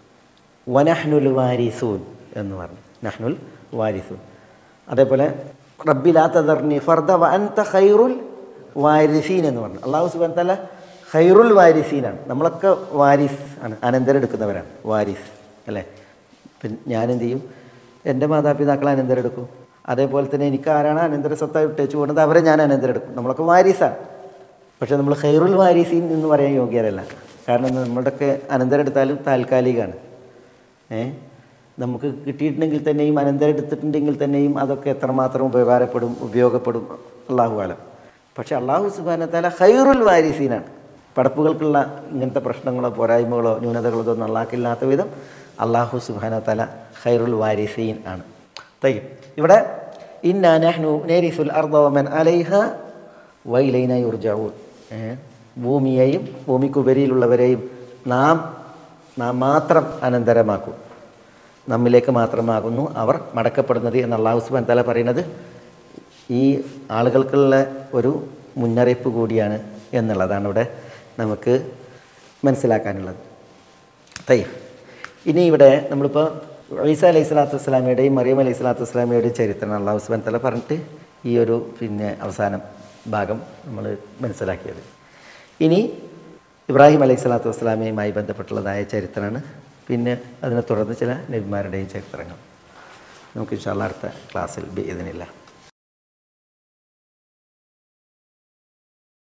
വനഹ്നുൽ വാരിസൂൻ എന്ന് പറഞ്ഞു നഹ്നുൽ വാരിസൂൻ അതേപോലെ റബ്ബിലാ തദർനി ഫർദ വ അൻത ഖൈറുൽ വാരിസീൻ എന്ന് പറഞ്ഞു അള്ളാഹു സുബാൻ തല ഖൈറുൽ വാരിസീനാണ് നമ്മളൊക്കെ വാരിസ് ആണ് അനന്തരം എടുക്കുന്നവരാണ് വാരിസ് അല്ലേ പിന്നെ ഞാനെന്ത് ചെയ്യും എൻ്റെ മാതാപിതാക്കളെ അനന്തരം എടുക്കും അതേപോലെ തന്നെ എനിക്ക് ആരാണ് അനന്തര സ്വത്തായി വിട്ടേച്ചു പോകുന്നത് അവരെ ഞാൻ അനന്തരം എടുക്കും നമ്മളൊക്കെ വാരിസാണ് പക്ഷേ നമ്മൾ ഖൈറുൽ വാരിസീൻ എന്ന് പറയാൻ യോഗ്യരല്ല കാരണം നമ്മളുടെയൊക്കെ അനന്തരം എടുത്താലും താൽക്കാലികമാണ് ഏ നമുക്ക് കിട്ടിയിട്ടുണ്ടെങ്കിൽ തന്നെയും അനന്തരം എടുത്തിട്ടുണ്ടെങ്കിൽ തന്നെയും അതൊക്കെ എത്രമാത്രം ഉപകാരപ്പെടും ഉപയോഗപ്പെടും അള്ളാഹു ആലം പക്ഷേ അള്ളാഹു സുബാനത്താല ഖൈറുൽ വാരിസീനാണ് പടപ്പുകൾക്കുള്ള ഇങ്ങനത്തെ പ്രശ്നങ്ങളോ പോരായ്മകളോ ന്യൂനതകളോ ഒന്നും അള്ളാഹ്ക്കില്ലാത്ത വിധം അള്ളാഹു സുബാനത്താല ഖൈറുൽ വാരിസീൻ ആണ് തയ്യും ഇവിടെ ഇന്ന നഹ്നു നേരിസുൽ അർദവമൻ അലൈഹ വൈലൈന യുർജാവൂൻ ഏ? ഭൂമിയെയും ഭൂമിക്കുപരിയിലുള്ളവരെയും നാം നാം മാത്രം അനന്തരമാക്കും നമ്മിലേക്ക് മാത്രമാകുന്നു അവർ മടക്കപ്പെടുന്നത് എന്ന് അള്ളാഹു സുബാൻ തല പറയുന്നത് ഈ ആളുകൾക്കുള്ള ഒരു മുന്നറിയിപ്പ് കൂടിയാണ് എന്നുള്ളതാണ് ഇവിടെ നമുക്ക് മനസ്സിലാക്കാനുള്ളത് തയ്യ ഇനി ഇവിടെ നമ്മളിപ്പോൾ ഈസ അലൈഹി സ്വലാത്തു വസ്സലാമയുടെയും മറിയം അലൈഹി സ്വലാത്തു വസ്സലാമയുടെയും ചരിത്രം അള്ളാഹു സുബാൻ തല പറഞ്ഞിട്ട് ഈ ഒരു പിന്നെ അവസാനം ഭാഗം നമ്മൾ മനസ്സിലാക്കിയത് ഇനി ഇബ്രാഹിം അലൈഹി സ്വലാത്തു വസ്സലാമയുമായി ബന്ധപ്പെട്ടുള്ളതായ ചരിത്രമാണ് പിന്നെ അതിനെ തുടർന്ന് ചില നബിമാരുടെയും ചരിത്രങ്ങൾ നമുക്ക് ഇൻഷാല്ല അടുത്ത ക്ലാസ്സിൽ ഇതിനില്ല